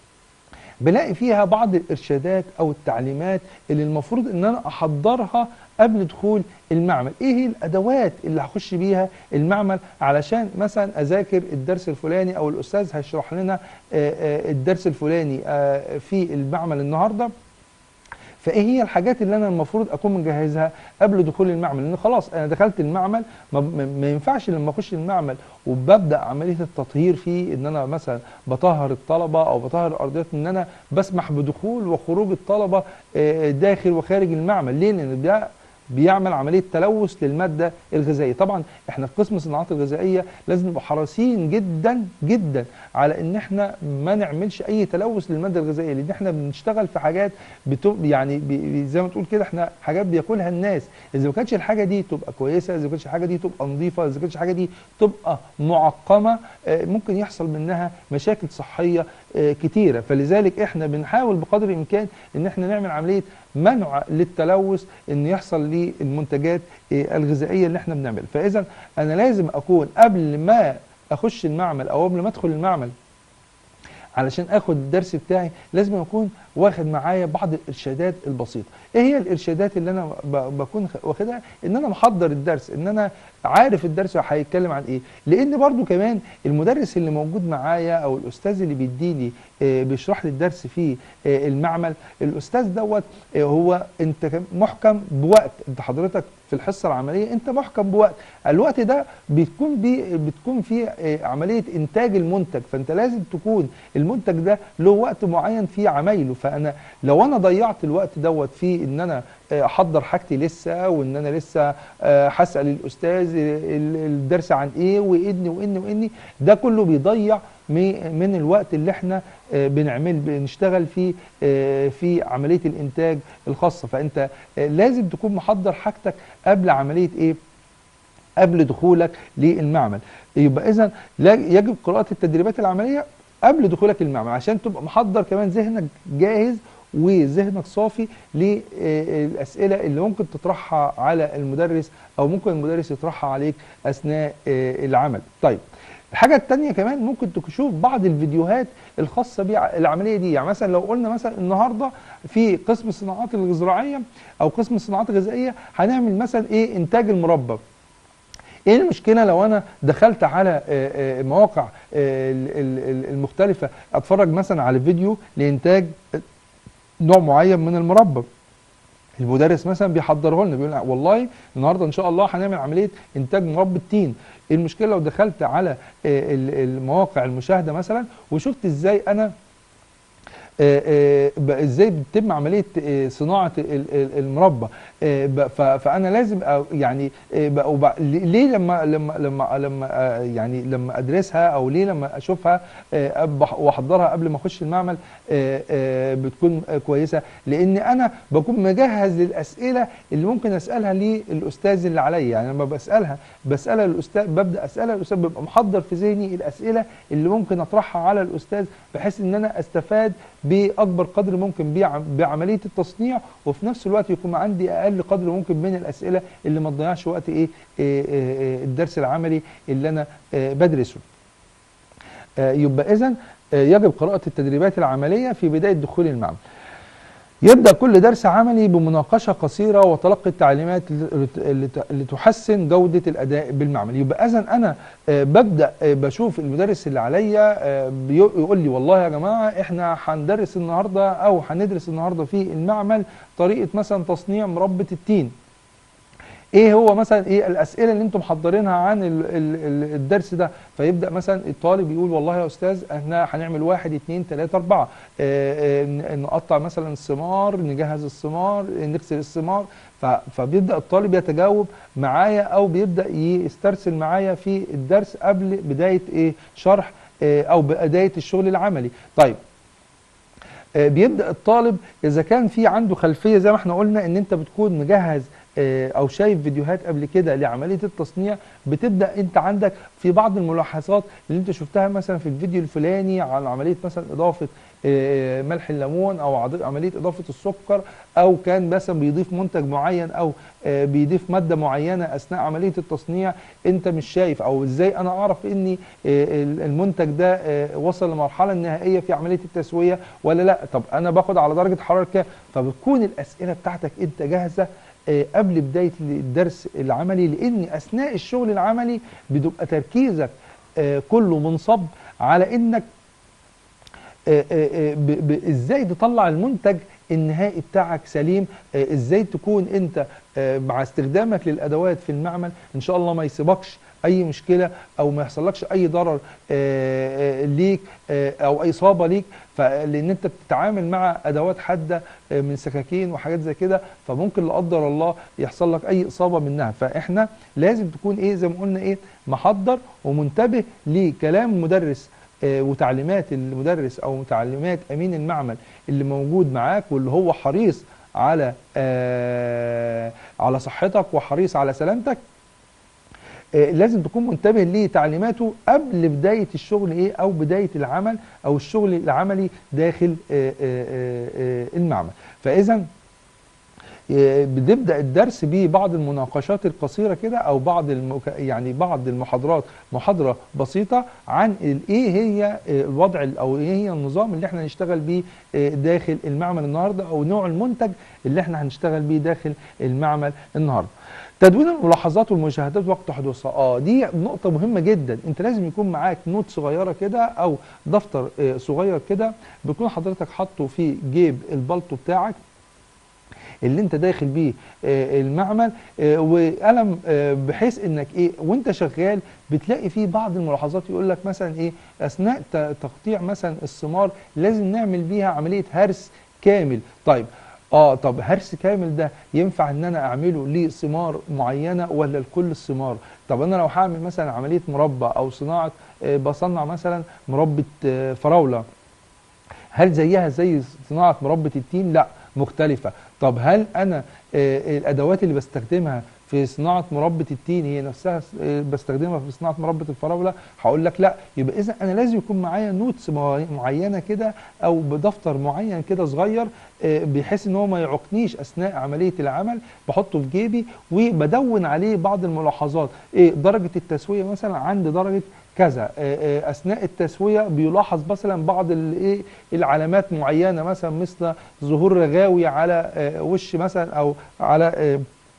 بلاقي فيها بعض الارشادات او التعليمات اللي المفروض ان انا احضرها قبل دخول المعمل ايه هي الادوات اللي هخش بيها المعمل علشان مثلا اذاكر الدرس الفلاني او الاستاذ هيشرح لنا آه، آه، الدرس الفلاني آه، في المعمل النهارده فايه هي الحاجات اللي انا المفروض اكون مجهزها قبل دخول المعمل لان خلاص انا دخلت المعمل ما, ما ما ينفعش لما اخش المعمل وببدا عمليه التطهير فيه ان انا مثلا بطهر الطلبه او بطهر الارضيات ان انا بسمح بدخول وخروج الطلبه آه، داخل وخارج المعمل ليه لان ده بيعمل عمليه تلوث للماده الغذائيه طبعا احنا في قسم الصناعات الغذائيه لازم نبقى حريصين جدا جدا على ان احنا ما نعملش اي تلوث للماده الغذائيه لان احنا بنشتغل في حاجات بتو يعني بي زي ما تقول كده احنا حاجات بياكلها الناس اذا ما كانتش الحاجه دي تبقى كويسه اذا ما كانتش الحاجه دي تبقى نظيفه اذا ما كانتش الحاجه دي تبقى معقمه آه، ممكن يحصل منها مشاكل صحيه آه، كتيره فلذلك احنا بنحاول بقدر الامكان ان احنا نعمل عمليه منع للتلوث ان يحصل للمنتجات آه، الغذائيه اللي احنا بنعملها فاذا انا لازم اكون قبل ما اخش المعمل او قبل ما ادخل المعمل علشان اخد الدرس بتاعي لازم اكون واخد معايا بعض الارشادات البسيطه ايه هي الارشادات اللي انا ب- بكون خ- واخدها ان انا محضر الدرس ان انا عارف الدرس هيتكلم عن ايه لان برضو كمان المدرس اللي موجود معايا او الاستاذ اللي بيديني آه، بيشرح لي الدرس في آه، المعمل الاستاذ دوت آه، هو انت كم- محكم بوقت انت حضرتك في الحصه العمليه انت محكم بوقت الوقت ده بتكون بي بتكون فيه آه، عمليه انتاج المنتج فانت لازم تكون المنتج ده له وقت معين في عمايله فانا لو انا ضيعت الوقت دوت في ان انا آه، احضر حاجتي لسه وان انا لسه آه، هسال الاستاذ ال- الدرس عن ايه واني واني واني ده كله بيضيع مي- من الوقت اللي احنا آه، بنعمل بنشتغل فيه آه، في عمليه الانتاج الخاصه فانت آه، لازم تكون محضر حاجتك قبل عمليه ايه قبل دخولك للمعمل يبقى اذا لا- يجب قراءه التدريبات العمليه قبل دخولك المعمل عشان تبقى محضر كمان ذهنك جاهز وذهنك صافي للاسئله اللي ممكن تطرحها على المدرس او ممكن المدرس يطرحها عليك اثناء آه، العمل طيب الحاجة التانية كمان ممكن تشوف بعض الفيديوهات الخاصة بالعملية دي يعني مثلا لو قلنا مثلا النهاردة في قسم الصناعات الزراعية أو قسم الصناعات الغذائية هنعمل مثلا إيه إنتاج المربى ايه المشكله لو انا دخلت على آه، آه، مواقع آه، ال- ال- ال- المختلفه اتفرج مثلا على فيديو لانتاج نوع معين من المربى المدرس مثلا بيحضره لنا بيقول والله النهارده ان شاء الله هنعمل عمليه انتاج مربى التين إيه المشكله لو دخلت على آه، ال- المواقع المشاهده مثلا وشفت ازاي انا آه، آه، ب- ازاي بتتم عمليه آه، صناعه ال- ال- المربى آه، ب- ف- فانا لازم أ- يعني آه، ب- وب- ليه لما لما لما لما آه، يعني لما ادرسها او ليه لما اشوفها آه، أب- واحضرها قبل ما اخش المعمل آه، آه، بتكون آه، كويسه لان انا بكون مجهز للاسئله اللي ممكن اسالها للاستاذ اللي عليا يعني لما بسالها بسالها للاستاذ ببدا اسالها الاستاذ ببقى محضر في ذهني الاسئله اللي ممكن اطرحها على الاستاذ بحيث ان انا استفاد باكبر قدر ممكن بعم- بعمليه التصنيع وفي نفس الوقت يكون عندي اقل قدر ممكن من الاسئله اللي ما تضيعش وقت ايه إيه، إيه، إيه، الدرس العملي اللي انا آه، بدرسه آه، يبقى اذا يجب قراءه التدريبات العمليه في بدايه دخول المعمل يبدأ كل درس عملي بمناقشة قصيرة وتلقي التعليمات اللي- اللي اللي تحسن جودة الأداء بالمعمل يبقى إذا أنا آه، ببدأ آه، بشوف المدرس اللي عليا آه، بيق- يقول لي والله يا جماعة إحنا هندرس النهاردة أو هندرس النهاردة في المعمل طريقة مثلا تصنيع مربى التين ايه هو مثلا ايه الاسئله اللي انتم محضرينها عن ال ال ال الدرس ده فيبدا مثلا الطالب يقول والله يا استاذ احنا هنعمل واحد اتنين تلاته اربعه آه، آه، ن- نقطع مثلا الثمار نجهز الثمار نغسل الثمار ف- فبيبدا الطالب يتجاوب معايا او بيبدا يسترسل معايا في الدرس قبل بدايه ايه شرح آه، او بدايه الشغل العملي طيب آه، بيبدا الطالب اذا كان في عنده خلفيه زي ما احنا قلنا ان انت بتكون مجهز آه، او شايف فيديوهات قبل كده لعمليه التصنيع بتبدا انت عندك في بعض الملاحظات اللي انت شفتها مثلا في الفيديو الفلاني عن عمليه مثلا اضافه آه، ملح الليمون او عض- عمليه اضافه السكر او كان مثلا بيضيف منتج معين او آه، بيضيف ماده معينه اثناء عمليه التصنيع انت مش شايف او ازاي انا اعرف اني آه، المنتج ده آه، وصل للمرحله النهائيه في عمليه التسويه ولا لا طب انا باخد على درجه حراره كام فبتكون الاسئله بتاعتك انت جاهزه آه، قبل بدايه الدرس العملي لان اثناء الشغل العملي بتبقى تركيزك آه، كله منصب على انك آه، آه، آه، ب- ب- ازاي تطلع المنتج النهائي بتاعك سليم آه، ازاي تكون انت آه، مع استخدامك للادوات في المعمل ان شاء الله ما يسيبكش اي مشكله او ما يحصلكش اي ضرر آه، آه، ليك آه، او اي اصابه ليك فلان انت بتتعامل مع ادوات حاده آه، من سكاكين وحاجات زي كده فممكن لا قدر الله يحصل لك اي اصابه منها فاحنا لازم تكون ايه زي ما قلنا ايه محضر ومنتبه لكلام المدرس آه، وتعليمات المدرس او تعليمات امين المعمل اللي موجود معاك واللي هو حريص على آه، على صحتك وحريص على سلامتك آه، لازم تكون منتبه لتعليماته قبل بداية الشغل ايه او بداية العمل او الشغل العملي داخل آه، آه، آه، آه، المعمل فاذا آه، بنبدا الدرس ببعض المناقشات القصيره كده او بعض المك... يعني بعض المحاضرات محاضره بسيطه عن ال- ايه هي آه، الوضع ال- او ايه هي النظام اللي احنا هنشتغل بيه آه، داخل المعمل النهارده او نوع المنتج اللي احنا هنشتغل بيه داخل المعمل النهارده تدوين الملاحظات والمشاهدات وقت حدوثها اه دي نقطه مهمه جدا انت لازم يكون معاك نوت صغيره كده او دفتر آه، صغير كده بيكون حضرتك حاطه في جيب البلطو بتاعك اللي انت داخل بيه آه، المعمل آه، وقلم آه، بحيث انك ايه وانت شغال بتلاقي فيه بعض الملاحظات يقول لك مثلا ايه اثناء ت- تقطيع مثلا الثمار لازم نعمل بيها عمليه هرس كامل طيب اه طب هرس كامل ده ينفع ان انا اعمله لثمار معينه ولا لكل الثمار طب انا لو هعمل مثلا عمليه مربى او صناعه آه، بصنع مثلا مربى آه، فراوله هل زيها زي صناعه مربى التين لا مختلفه طب هل انا آه، الادوات اللي بستخدمها في صناعه مربى التين هي نفسها آه، بستخدمها في صناعه مربى الفراوله هقول لك لا يبقى اذا انا لازم يكون معايا نوتس مع- معينه كده او بدفتر معين كده صغير آه، بحيث ان هو ما يعوقنيش اثناء عمليه العمل بحطه في جيبي وبدون عليه بعض الملاحظات ايه درجه التسويه مثلا عند درجه كذا آه، آه، اثناء التسويه بيلاحظ مثلا بعض الايه العلامات معينه مثلا مثل ظهور رغاوي على آه، وش مثلا او على آه،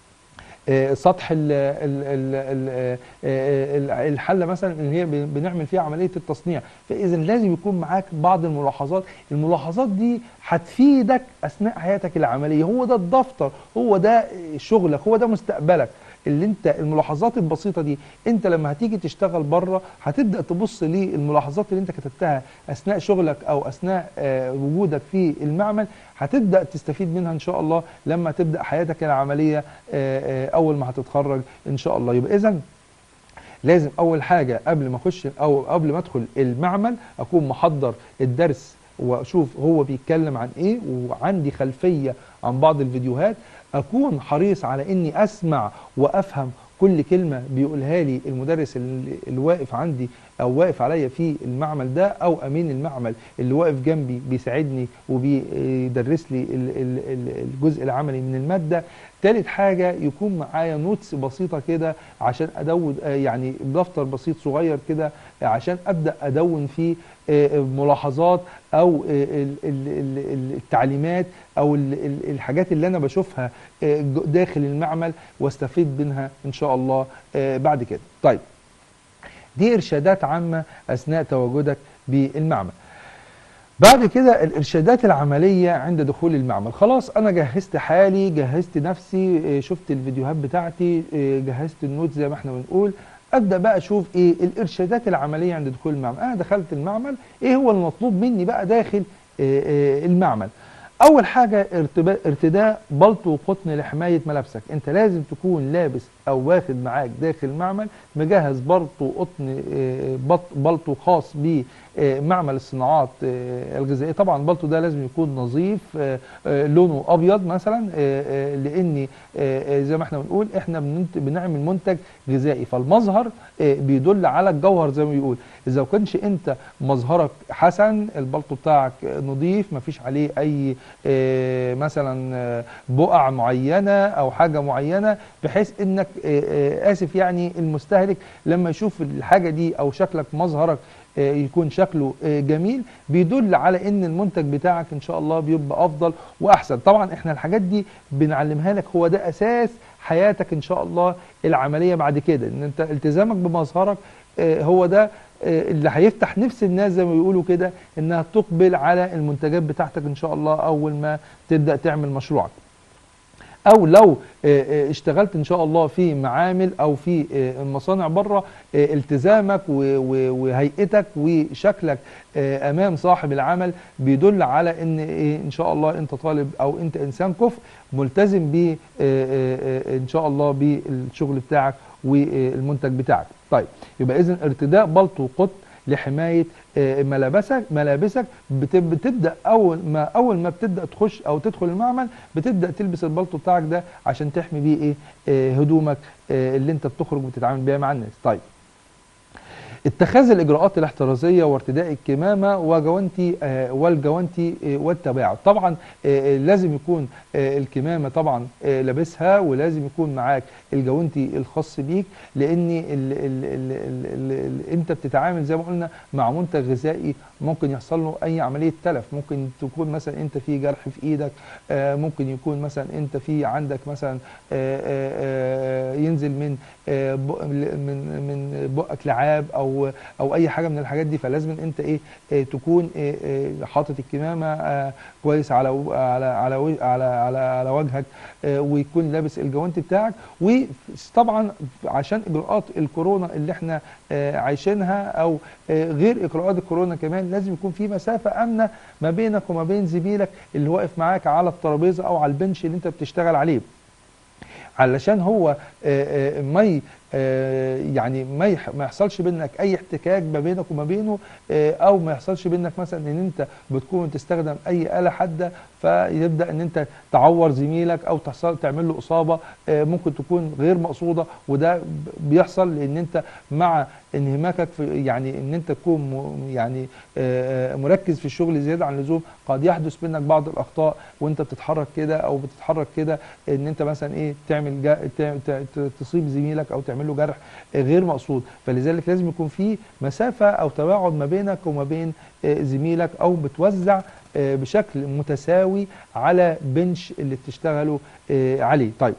آه، سطح ال- ال- ال- ال- آه، آه، الحله مثلا اللي هي بن- بنعمل فيها عمليه التصنيع فاذا لازم يكون معاك بعض الملاحظات الملاحظات دي هتفيدك اثناء حياتك العمليه هو ده الدفتر هو ده شغلك هو ده مستقبلك اللي انت الملاحظات البسيطه دي انت لما هتيجي تشتغل بره هتبدا تبص للملاحظات اللي انت كتبتها اثناء شغلك او اثناء آه، وجودك في المعمل هتبدا تستفيد منها ان شاء الله لما تبدا حياتك العمليه آه، آه، اول ما هتتخرج ان شاء الله يبقى اذا لازم اول حاجه قبل ما اخش او قبل ما ادخل المعمل اكون محضر الدرس واشوف هو بيتكلم عن ايه وعندي خلفيه عن بعض الفيديوهات اكون حريص على اني اسمع وافهم كل كلمه بيقولها لي المدرس اللي اللي واقف عندي او واقف عليا في المعمل ده او امين المعمل اللي واقف جنبي بيساعدني وبيدرس لي ال- ال- ال- الجزء العملي من الماده تالت حاجه يكون معايا نوتس بسيطه كده عشان ادون آه، يعني دفتر بسيط صغير كده آه، عشان ابدا ادون فيه آه، ملاحظات او آه، ال- ال- ال- ال- التعليمات او ال- ال- الحاجات اللي انا بشوفها آه، ج- داخل المعمل واستفيد منها ان شاء الله آه، بعد كده طيب دي ارشادات عامه اثناء تواجدك بالمعمل بعد كده الارشادات العمليه عند دخول المعمل خلاص انا جهزت حالي جهزت نفسي آه، شفت الفيديوهات بتاعتي آه، جهزت النوت زي ما احنا بنقول ابدا بقى اشوف ايه الارشادات العمليه عند دخول المعمل انا دخلت المعمل ايه هو المطلوب مني بقى داخل آه، آه، المعمل اول حاجه ارتبا- ارتداء بلطو وقطن لحمايه ملابسك انت لازم تكون لابس او واخد معاك داخل المعمل مجهز بلطو قطن آه، بط- بلطو خاص بمعمل الصناعات آه، الغذائيه طبعا البلطو ده لازم يكون نظيف آه، آه، لونه ابيض مثلا آه، آه، لان آه، آه، زي ما احنا بنقول احنا بننت- بنعمل منتج غذائي فالمظهر آه، بيدل على الجوهر زي ما بيقول اذا ما كانش انت مظهرك حسن البلطو بتاعك نظيف مفيش عليه اي آه، مثلا آه، بقع معينه او حاجه معينه بحيث انك آه، آه، اسف يعني المستهلك لما يشوف الحاجه دي او شكلك مظهرك آه، يكون شكله آه، جميل بيدل على ان المنتج بتاعك ان شاء الله بيبقى افضل واحسن طبعا احنا الحاجات دي بنعلمها لك هو ده اساس حياتك ان شاء الله العمليه بعد كده ان انت التزامك بمظهرك آه، هو ده آه، اللي هيفتح نفس الناس زي ما بيقولوا كده انها تقبل على المنتجات بتاعتك ان شاء الله اول ما تبدا تعمل مشروعك او لو آه، آه، اشتغلت ان شاء الله في معامل او في آه، مصانع بره آه، التزامك و- و- وهيئتك وشكلك آه، امام صاحب العمل بيدل على ان إيه ان شاء الله انت طالب او انت انسان كفء ملتزم ب آه، آه، آه، ان شاء الله بالشغل بتاعك والمنتج بتاعك طيب يبقى اذا ارتداء بلطو وقطن لحمايه آه، ملابسك ملابسك بت- بتبدا اول ما اول ما بتبدا تخش او تدخل المعمل بتبدا تلبس البلطو بتاعك ده عشان تحمي بيه ايه آه، هدومك آه، اللي انت بتخرج وتتعامل بيها مع الناس طيب اتخاذ الاجراءات الاحترازيه وارتداء الكمامه وجوانتي آه، والجوانتي آه، والتباعد طبعا آه، آه، لازم يكون آه، الكمامه طبعا آه، لابسها ولازم يكون معاك الجوانتي الخاص بيك لان ال ال ال ال ال ال انت بتتعامل زي ما قلنا مع منتج غذائي ممكن يحصل له اي عمليه تلف ممكن تكون مثلا انت في جرح في ايدك آه، ممكن يكون مثلا انت في عندك مثلا آه، آه، آه، ينزل من آه، بق- من من بقك لعاب او او اي حاجه من الحاجات دي فلازم انت ايه آه، تكون آه، آه، حاطط الكمامه آه، كويس على و- على على و- على على, على وجهك آه، ويكون لابس الجوانتي بتاعك وطبعا عشان اجراءات الكورونا اللي احنا آه، عايشينها او آه، غير اجراءات الكورونا كمان لازم يكون في مسافه امنه ما بينك وما بين زميلك اللي واقف معاك على الترابيزه او على البنش اللي انت بتشتغل عليه علشان هو آه، آه، ما ي- آه، يعني ما يح- ما يحصلش بينك اي احتكاك ما بينك وما بينه آه، او ما يحصلش بينك مثلا ان انت بتكون تستخدم اي آلة حادة فيبدا ان انت تعور زميلك او تحصل تعمل له اصابة آه، ممكن تكون غير مقصودة وده ب- بيحصل لان انت مع انهماكك في يعني ان انت تكون م- يعني آه، آه، مركز في الشغل زيادة عن اللزوم قد يحدث منك بعض الاخطاء وانت بتتحرك كده او بتتحرك كده ان انت مثلا ايه تعمل جا ت- ت- ت- تصيب زميلك او تعمل له جرح آه، غير مقصود فلذلك لازم يكون في مسافه او تباعد ما بينك وما بين آه، زميلك او بتوزع آه، بشكل متساوي على بنش اللي بتشتغلوا آه، عليه طيب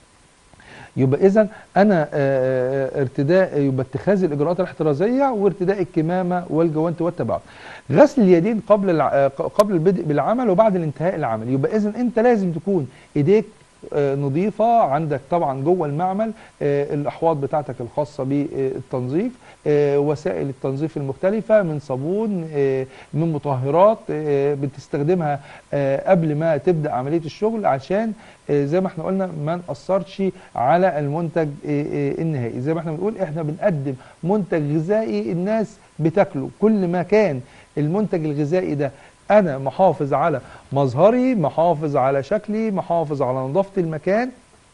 يبقى اذا انا آه، آه، ارتداء يبقى اتخاذ الاجراءات الاحترازيه وارتداء الكمامه والجوانت والتباعد غسل اليدين قبل الع... آه، قبل البدء بالعمل وبعد الانتهاء العمل يبقى اذا انت لازم تكون ايديك آه، نظيفة عندك طبعا جوه المعمل آه، الأحواض بتاعتك الخاصة بالتنظيف آه، وسائل التنظيف المختلفة من صابون آه، من مطهرات آه، بتستخدمها آه، قبل ما تبدأ عملية الشغل عشان آه، زي ما احنا قلنا ما نأثرش على المنتج آه، آه، النهائي زي ما احنا بنقول احنا بنقدم منتج غذائي الناس بتاكله كل ما كان المنتج الغذائي ده انا محافظ على مظهري محافظ على شكلي محافظ على نظافة المكان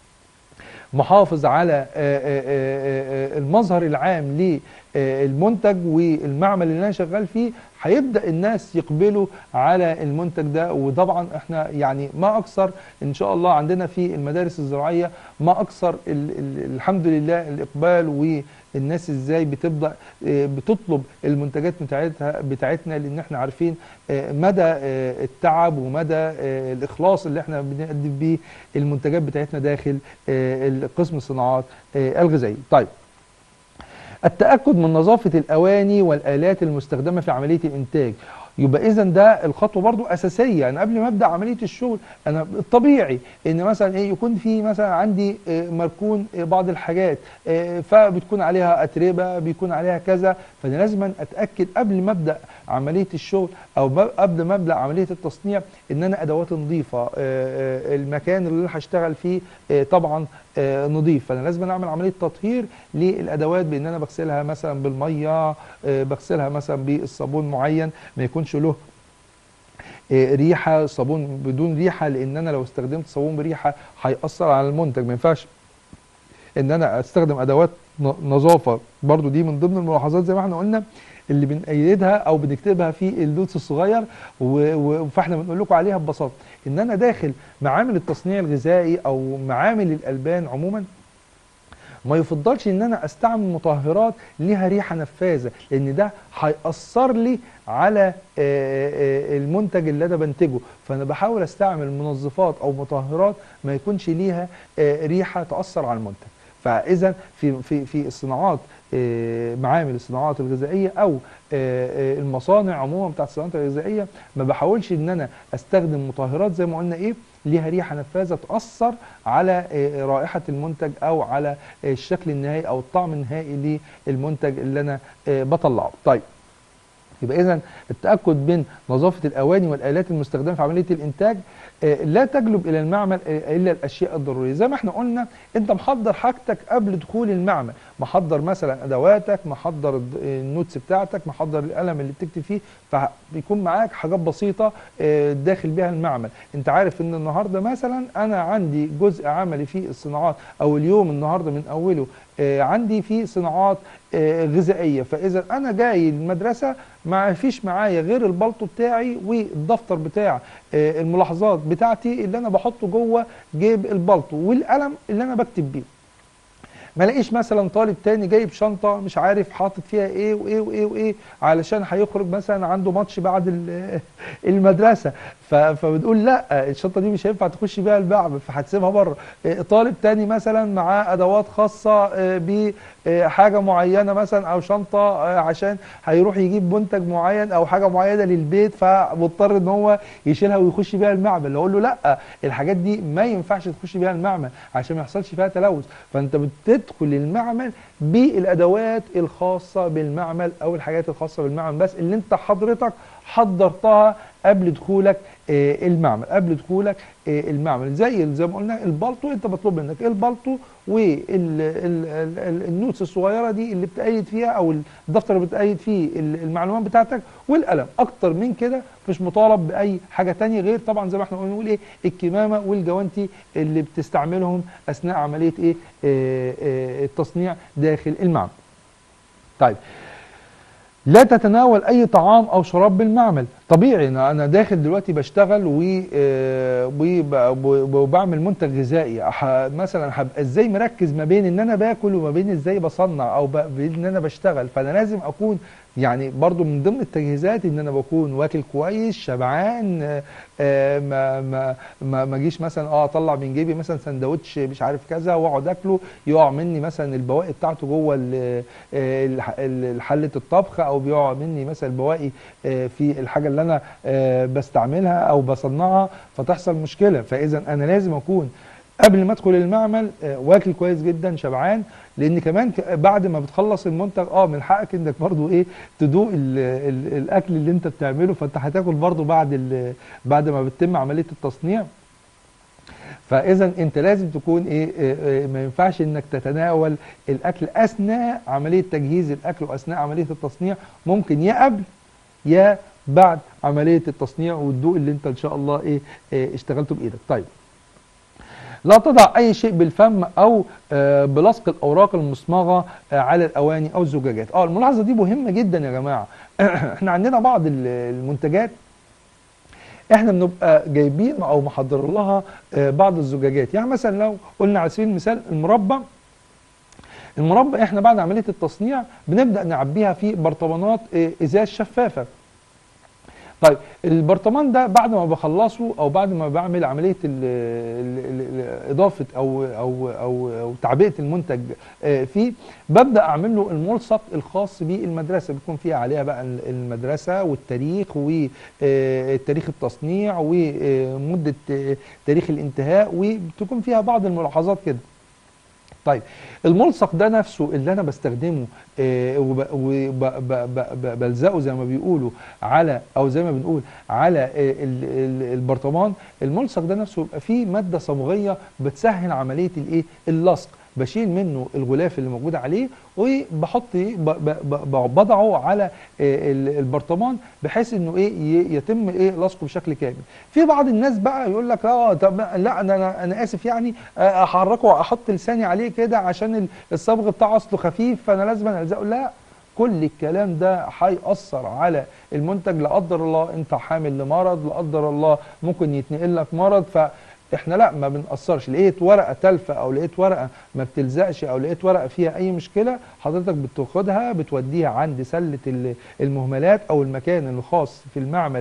محافظ على آه، آه، آه، آه، المظهر العام للمنتج والمعمل اللي انا شغال فيه هيبدا الناس يقبلوا على المنتج ده وطبعا احنا يعني ما اكثر ان شاء الله عندنا في المدارس الزراعيه ما اكثر ال ال الحمد لله الاقبال والناس ازاي بتبدا آه، بتطلب المنتجات بتاعتها بتاعتنا لان احنا عارفين آه، مدى آه، التعب ومدى آه، الاخلاص اللي احنا بنقدم بيه المنتجات بتاعتنا داخل آه، قسم الصناعات آه، الغذائيه. طيب التأكد من نظافة الأواني والآلات المستخدمة في عملية الإنتاج يبقى اذا ده الخطوه برضو اساسيه انا قبل ما ابدا عمليه الشغل انا الطبيعي ان مثلا ايه يكون في مثلا عندي آه، مركون آه، بعض الحاجات آه، فبتكون عليها اتربه بيكون عليها كذا فانا لازم اتاكد قبل ما ابدا عمليه الشغل او ب- قبل ما ابدا عمليه التصنيع ان انا ادواتي نظيفه آه، آه، المكان اللي انا هشتغل فيه آه، طبعا آه، نظيف فانا لازم اعمل عمليه تطهير للادوات بان انا بغسلها مثلا بالميه آه، بغسلها مثلا بالصابون معين ما يكونش له آه، ريحه صابون بدون ريحه لان انا لو استخدمت صابون بريحه هيأثر على المنتج ما ينفعش ان انا استخدم ادوات ن- نظافه برضو دي من ضمن الملاحظات زي ما احنا قلنا اللي بنأيدها او بنكتبها في اللوتس الصغير و- و- فاحنا بنقول لكم عليها ببساطه ان انا داخل معامل التصنيع الغذائي او معامل الالبان عموما ما يفضلش ان انا استعمل مطهرات ليها ريحه نفاذه لان ده هيأثر لي على آه، آه، المنتج اللي انا بنتجه فانا بحاول استعمل منظفات او مطهرات ما يكونش ليها آه، ريحه تأثر على المنتج فاذا في في في الصناعات آه، معامل الصناعات الغذائيه او آه، آه، المصانع عموما بتاعت الصناعات الغذائيه ما بحاولش ان انا استخدم مطهرات زي ما قلنا ايه ليها ريحه نفاذه تاثر على آه، رائحه المنتج او على آه، الشكل النهائي او الطعم النهائي للمنتج اللي انا آه، بطلعه طيب يبقى اذا التاكد من نظافه الاواني والالات المستخدمه في عمليه الانتاج آه، لا تجلب الى المعمل آه، الا الاشياء الضروريه زي ما احنا قلنا انت محضر حاجتك قبل دخول المعمل محضر مثلا ادواتك محضر الد- النوتس بتاعتك محضر القلم اللي بتكتب فيه فبيكون معاك حاجات بسيطه آه، داخل بيها المعمل انت عارف ان النهارده مثلا انا عندي جزء عملي في الصناعات او اليوم النهارده من اوله آه، عندي في صناعات آه، غذائيه فاذا انا جاي المدرسه ما فيش معايا غير البلطو بتاعي والدفتر بتاع آه، الملاحظات بتاعتي اللي انا بحطه جوه جيب البلطو والقلم اللي انا بكتب بيه ما الاقيش مثلا طالب تاني جايب شنطه مش عارف حاطط فيها ايه وايه وايه وايه علشان هيخرج مثلا عنده ماتش بعد ال- المدرسه ف- فبتقول لا الشنطه دي مش هينفع تخش بيها المعمل فهتسيبها بره إيه، طالب تاني مثلا معاه ادوات خاصه بحاجه معينه مثلا او شنطه آه، عشان هيروح يجيب منتج معين او حاجه معينه للبيت فمضطر ان هو يشيلها ويخش بيها المعمل اقول له لا الحاجات دي ما ينفعش تخش بيها المعمل عشان ما يحصلش فيها تلوث فانت بتدخل المعمل بالادوات الخاصه بالمعمل او الحاجات الخاصه بالمعمل بس اللي انت حضرتك حضرتها قبل دخولك آه، المعمل قبل دخولك آه، المعمل زي زي ما قلنا البلطو انت مطلوب منك البلطو والنوتس الصغيره دي اللي بتأيد فيها او الدفتر اللي بتأيد فيه ال- المعلومات بتاعتك والقلم اكتر من كده مش مطالب باي حاجه تانية غير طبعا زي ما احنا قلنا نقول ايه الكمامه والجوانتي اللي بتستعملهم اثناء عمليه ايه آه، آه، التصنيع داخل المعمل طيب لا تتناول اي طعام او شراب بالمعمل طبيعي انا انا داخل دلوقتي بشتغل و آه، وب- وب- وبعمل منتج غذائي ح- مثلا هبقى ازاي مركز ما بين ان انا باكل وما بين ازاي بصنع او ب- بين ان انا بشتغل فانا لازم اكون يعني برضو من ضمن التجهيزات ان انا بكون واكل كويس شبعان آه، آه، ما ما ما ما اجيش مثلا اه اطلع من جيبي مثلا سندوتش مش عارف كذا واقعد اكله يقع مني مثلا البواقي بتاعته جوه ال- آه، الح- ال- حله الطبخ او بيقع مني مثلا البواقي آه، في الحاجه اللي انا آه، بستعملها او بصنعها فتحصل مشكله فاذا انا لازم اكون قبل ما ادخل المعمل آه، واكل كويس جدا شبعان لان كمان ك- بعد ما بتخلص المنتج اه من حقك انك برضو ايه تدوق ال ال الاكل اللي انت بتعمله فانت هتاكل برضو بعد ال- بعد ما بتتم عمليه التصنيع فاذا انت لازم تكون ايه آه، آه، ما ينفعش انك تتناول الاكل اثناء عمليه تجهيز الاكل واثناء عمليه التصنيع ممكن يا قبل يا بعد عمليه التصنيع والدوق اللي انت ان شاء الله ايه آه، اشتغلته بايدك طيب لا تضع اي شيء بالفم او آه، بلصق الاوراق المصمغه آه، على الاواني او الزجاجات اه الملاحظه دي مهمه جدا يا جماعه احنا عندنا بعض ال- المنتجات احنا بنبقى جايبين او محضر لها آه، بعض الزجاجات يعني مثلا لو قلنا على سبيل المثال المربى المربى احنا بعد عمليه التصنيع بنبدا نعبيها في برطمانات آه، ازاز شفافه طيب البرطمان ده بعد ما بخلصه او بعد ما بعمل عمليه ال ال ال اضافه او او او, أو تعبئه المنتج آه، فيه ببدا اعمل له الملصق الخاص بالمدرسه بيكون فيها عليها بقى المدرسه والتاريخ وتاريخ التصنيع ومده آه، تاريخ الانتهاء وبتكون فيها بعض الملاحظات كده طيب الملصق ده نفسه اللي انا بستخدمه وبلزقه زي ما بيقولوا على او زي ما بنقول على آه، ال- ال- البرطمان الملصق ده نفسه بيبقى فيه ماده صبغيه بتسهل عمليه الايه اللصق بشيل منه الغلاف اللي موجود عليه وبحط إيه؟ ب- ب- ب- بضعه على آه، ال- البرطمان بحيث انه ايه ي- يتم ايه لصقه بشكل كامل في بعض الناس بقى يقول لك اه طب لا انا انا, أنا اسف يعني آه، احركه واحط لساني عليه كده عشان ال- الصبغ بتاعه اصله خفيف فانا لازم الزقه لا كل الكلام ده هيأثر على المنتج لا قدر الله انت حامل لمرض لا قدر الله ممكن يتنقل لك مرض فاحنا لا ما بنأثرش لقيت ورقة تالفة او لقيت ورقة ما بتلزقش او لقيت ورقة فيها اي مشكلة حضرتك بتاخدها بتوديها عند سلة ال- المهملات او المكان الخاص في المعمل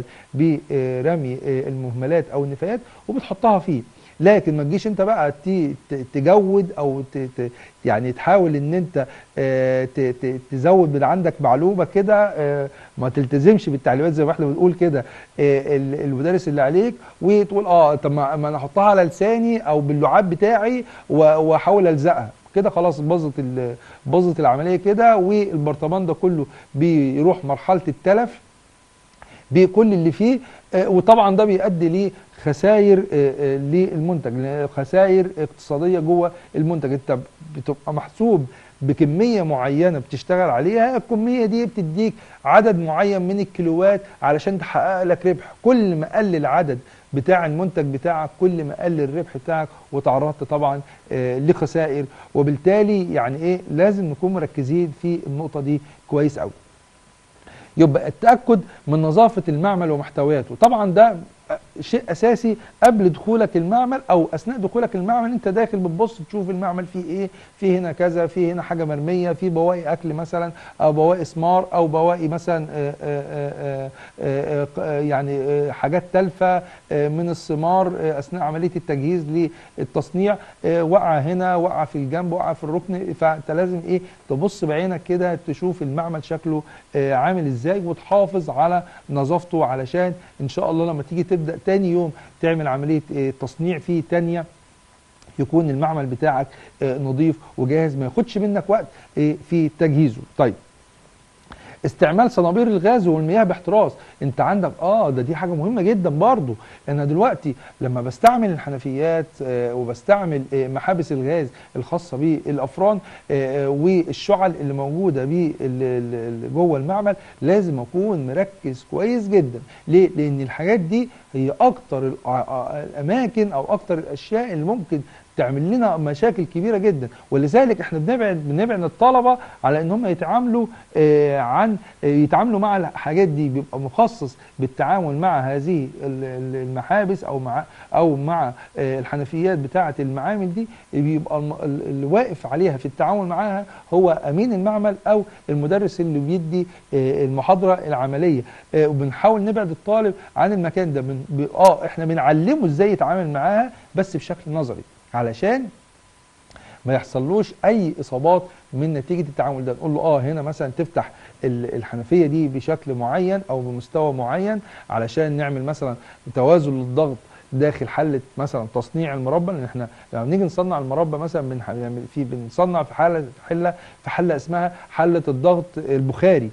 برمي المهملات او النفايات وبتحطها فيه لكن ما تجيش انت بقى ت- ت- تجود او ت- ت- يعني تحاول ان انت آه، ت- ت- تزود من عندك معلومه كده آه، ما تلتزمش بالتعليمات زي ما احنا بنقول كده آه، ال- المدرس اللي عليك وتقول اه طب ما ما انا احطها على لساني او باللعاب بتاعي و- واحاول الزقها كده خلاص باظت ال- باظت العمليه كده والبرطمان ده كله بيروح مرحله التلف بكل اللي فيه آه، وطبعا ده بيؤدي لخسائر آه، آه، للمنتج لأن خسائر اقتصاديه جوه المنتج انت بتبقى محسوب بكميه معينه بتشتغل عليها الكميه دي بتديك عدد معين من الكيلوات علشان تحقق لك ربح كل ما قل العدد بتاع المنتج بتاعك كل ما قل الربح بتاعك وتعرضت طبعا آه، لخسائر وبالتالي يعني ايه لازم نكون مركزين في النقطه دي كويس قوي يبقى التأكد من نظافة المعمل ومحتوياته طبعا ده شيء أساسي قبل دخولك المعمل أو أثناء دخولك المعمل أنت داخل بتبص تشوف المعمل فيه إيه في هنا كذا في هنا حاجة مرمية في بواقي أكل مثلا أو بواقي سمار أو بواقي مثلا آه، آه، آه، آه، آه، يعني آه، حاجات تالفة آه، من الثمار آه، أثناء عملية التجهيز للتصنيع آه، وقع هنا وقع في الجنب وقع في الركن فأنت لازم إيه تبص بعينك كده تشوف المعمل شكله آه، عامل ازاي وتحافظ على نظافته علشان ان شاء الله لما تيجي تبدا تاني يوم تعمل عمليه آه، تصنيع فيه تانيه يكون المعمل بتاعك آه، نظيف وجاهز ما ياخدش منك وقت آه، في تجهيزه طيب استعمال صنابير الغاز والمياه باحتراز انت عندك اه ده دي حاجه مهمه جدا برضو انا دلوقتي لما بستعمل الحنفيات آه وبستعمل آه محابس الغاز الخاصه بالافران آه آه، والشعل اللي موجوده بي ال- ال- ال- جوه المعمل لازم اكون مركز كويس جدا ليه لان الحاجات دي هي اكتر الأ- الاماكن او اكتر الاشياء اللي ممكن تعمل لنا مشاكل كبيره جدا ولذلك احنا بنبعد بنبعد الطلبه على ان هم يتعاملوا آه عن آه يتعاملوا مع الحاجات دي بيبقى مخصص بالتعامل مع هذه ال- ال- المحابس او مع او مع آه الحنفيات بتاعه المعامل دي بيبقى الم- ال- اللي واقف عليها في التعامل معاها هو امين المعمل او المدرس اللي بيدي آه المحاضره العمليه آه وبنحاول نبعد الطالب عن المكان ده من ب- اه احنا بنعلمه ازاي يتعامل معاها بس بشكل نظري علشان ما يحصلوش اي اصابات من نتيجه التعامل ده نقول له اه هنا مثلا تفتح ال- الحنفيه دي بشكل معين او بمستوى معين علشان نعمل مثلا توازن للضغط داخل حله مثلا تصنيع المربى لان احنا لما بنيجي نصنع المربى مثلا من في بنصنع في حاله حله في حله اسمها حله الضغط البخاري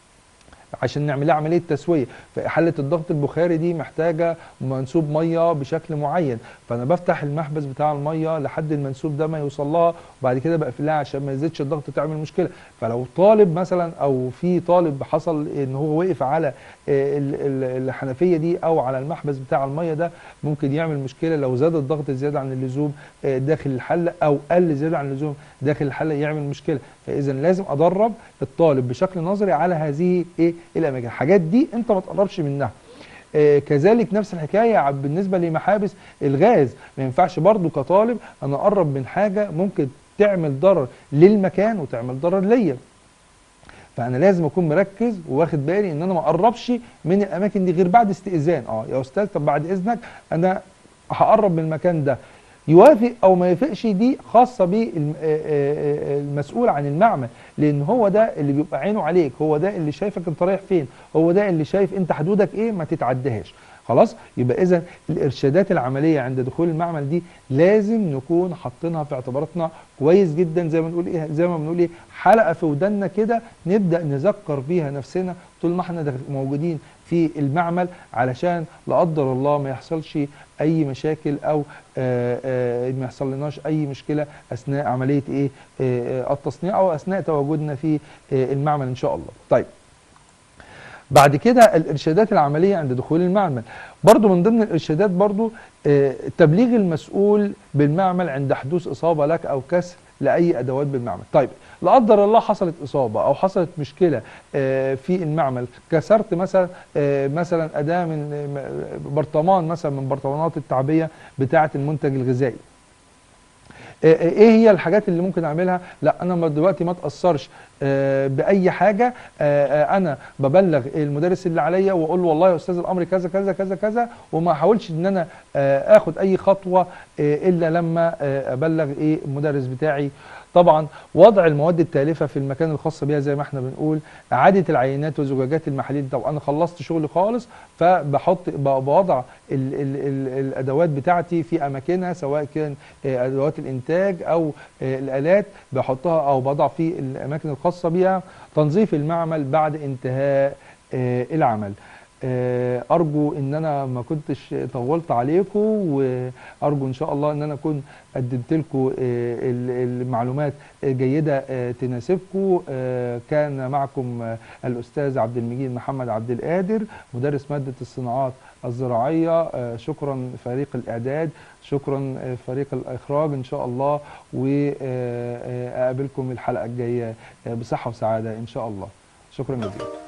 عشان نعمل لها عمليه تسويه فحله الضغط البخاري دي محتاجه منسوب ميه بشكل معين فانا بفتح المحبس بتاع الميه لحد المنسوب ده ما يوصل لها وبعد كده بقفلها عشان ما يزيدش الضغط تعمل مشكله فلو طالب مثلا او في طالب حصل ان هو وقف على آه، ال- ال- الحنفيه دي او على المحبس بتاع الميه ده ممكن يعمل مشكله لو زاد الضغط زياده عن اللزوم آه، داخل الحله او قل زياده عن اللزوم داخل الحله يعمل مشكله فاذا لازم ادرب الطالب بشكل نظري على هذه ايه الاماكن الحاجات دي انت ما تقربش منها آه، كذلك نفس الحكايه ع- بالنسبه لمحابس الغاز ما ينفعش برضو كطالب انا اقرب من حاجه ممكن تعمل ضرر للمكان وتعمل ضرر ليا فانا لازم اكون مركز وواخد بالي ان انا ما اقربش من الاماكن دي غير بعد استئذان اه يا استاذ طب بعد اذنك انا هقرب من المكان ده يوافق او ما يوافقش دي خاصه بالمسؤول عن المعمل لان هو ده اللي بيبقى عينه عليك هو ده اللي شايفك انت رايح فين هو ده اللي شايف انت حدودك ايه ما تتعدهاش خلاص يبقى اذا الارشادات العمليه عند دخول المعمل دي لازم نكون حاطينها في اعتباراتنا كويس جدا زي ما بنقول ايه زي ما بنقول ايه حلقه في ودنا كده نبدا نذكر بيها نفسنا طول ما احنا موجودين في المعمل علشان لا قدر الله ما يحصلش اي مشاكل او آآ آآ ما يحصل لناش اي مشكله اثناء عمليه ايه التصنيع او اثناء تواجدنا في المعمل ان شاء الله طيب بعد كده الارشادات العمليه عند دخول المعمل برضو من ضمن الارشادات برضو تبليغ المسؤول بالمعمل عند حدوث اصابه لك او كسر لاي ادوات بالمعمل طيب لا قدر الله حصلت اصابه او حصلت مشكله في المعمل كسرت مثلا مثلا اداه من برطمان مثلا من برطمانات التعبيه بتاعه المنتج الغذائي ايه هي الحاجات اللي ممكن اعملها لا انا دلوقتي ما اتاثرش باي حاجه انا ببلغ المدرس اللي عليا واقول له والله يا استاذ الامر كذا كذا كذا كذا وما احاولش ان انا اخد اي خطوه الا لما ابلغ ايه المدرس بتاعي طبعا وضع المواد التالفه في المكان الخاص بها زي ما احنا بنقول اعاده العينات وزجاجات المحاليل طب انا خلصت شغلي خالص فبحط بوضع ال ال ال الادوات بتاعتي في اماكنها سواء كان ادوات الانتاج او الالات بحطها او بضع في الاماكن الخاصه بها تنظيف المعمل بعد انتهاء العمل ارجو ان انا ما كنتش طولت عليكم وارجو ان شاء الله ان انا اكون قدمت لكم المعلومات جيده تناسبكم كان معكم الاستاذ عبد المجيد محمد عبد القادر مدرس ماده الصناعات الزراعيه شكرا فريق الاعداد شكرا فريق الاخراج ان شاء الله واقابلكم الحلقه الجايه بصحه وسعاده ان شاء الله شكرا جزيلا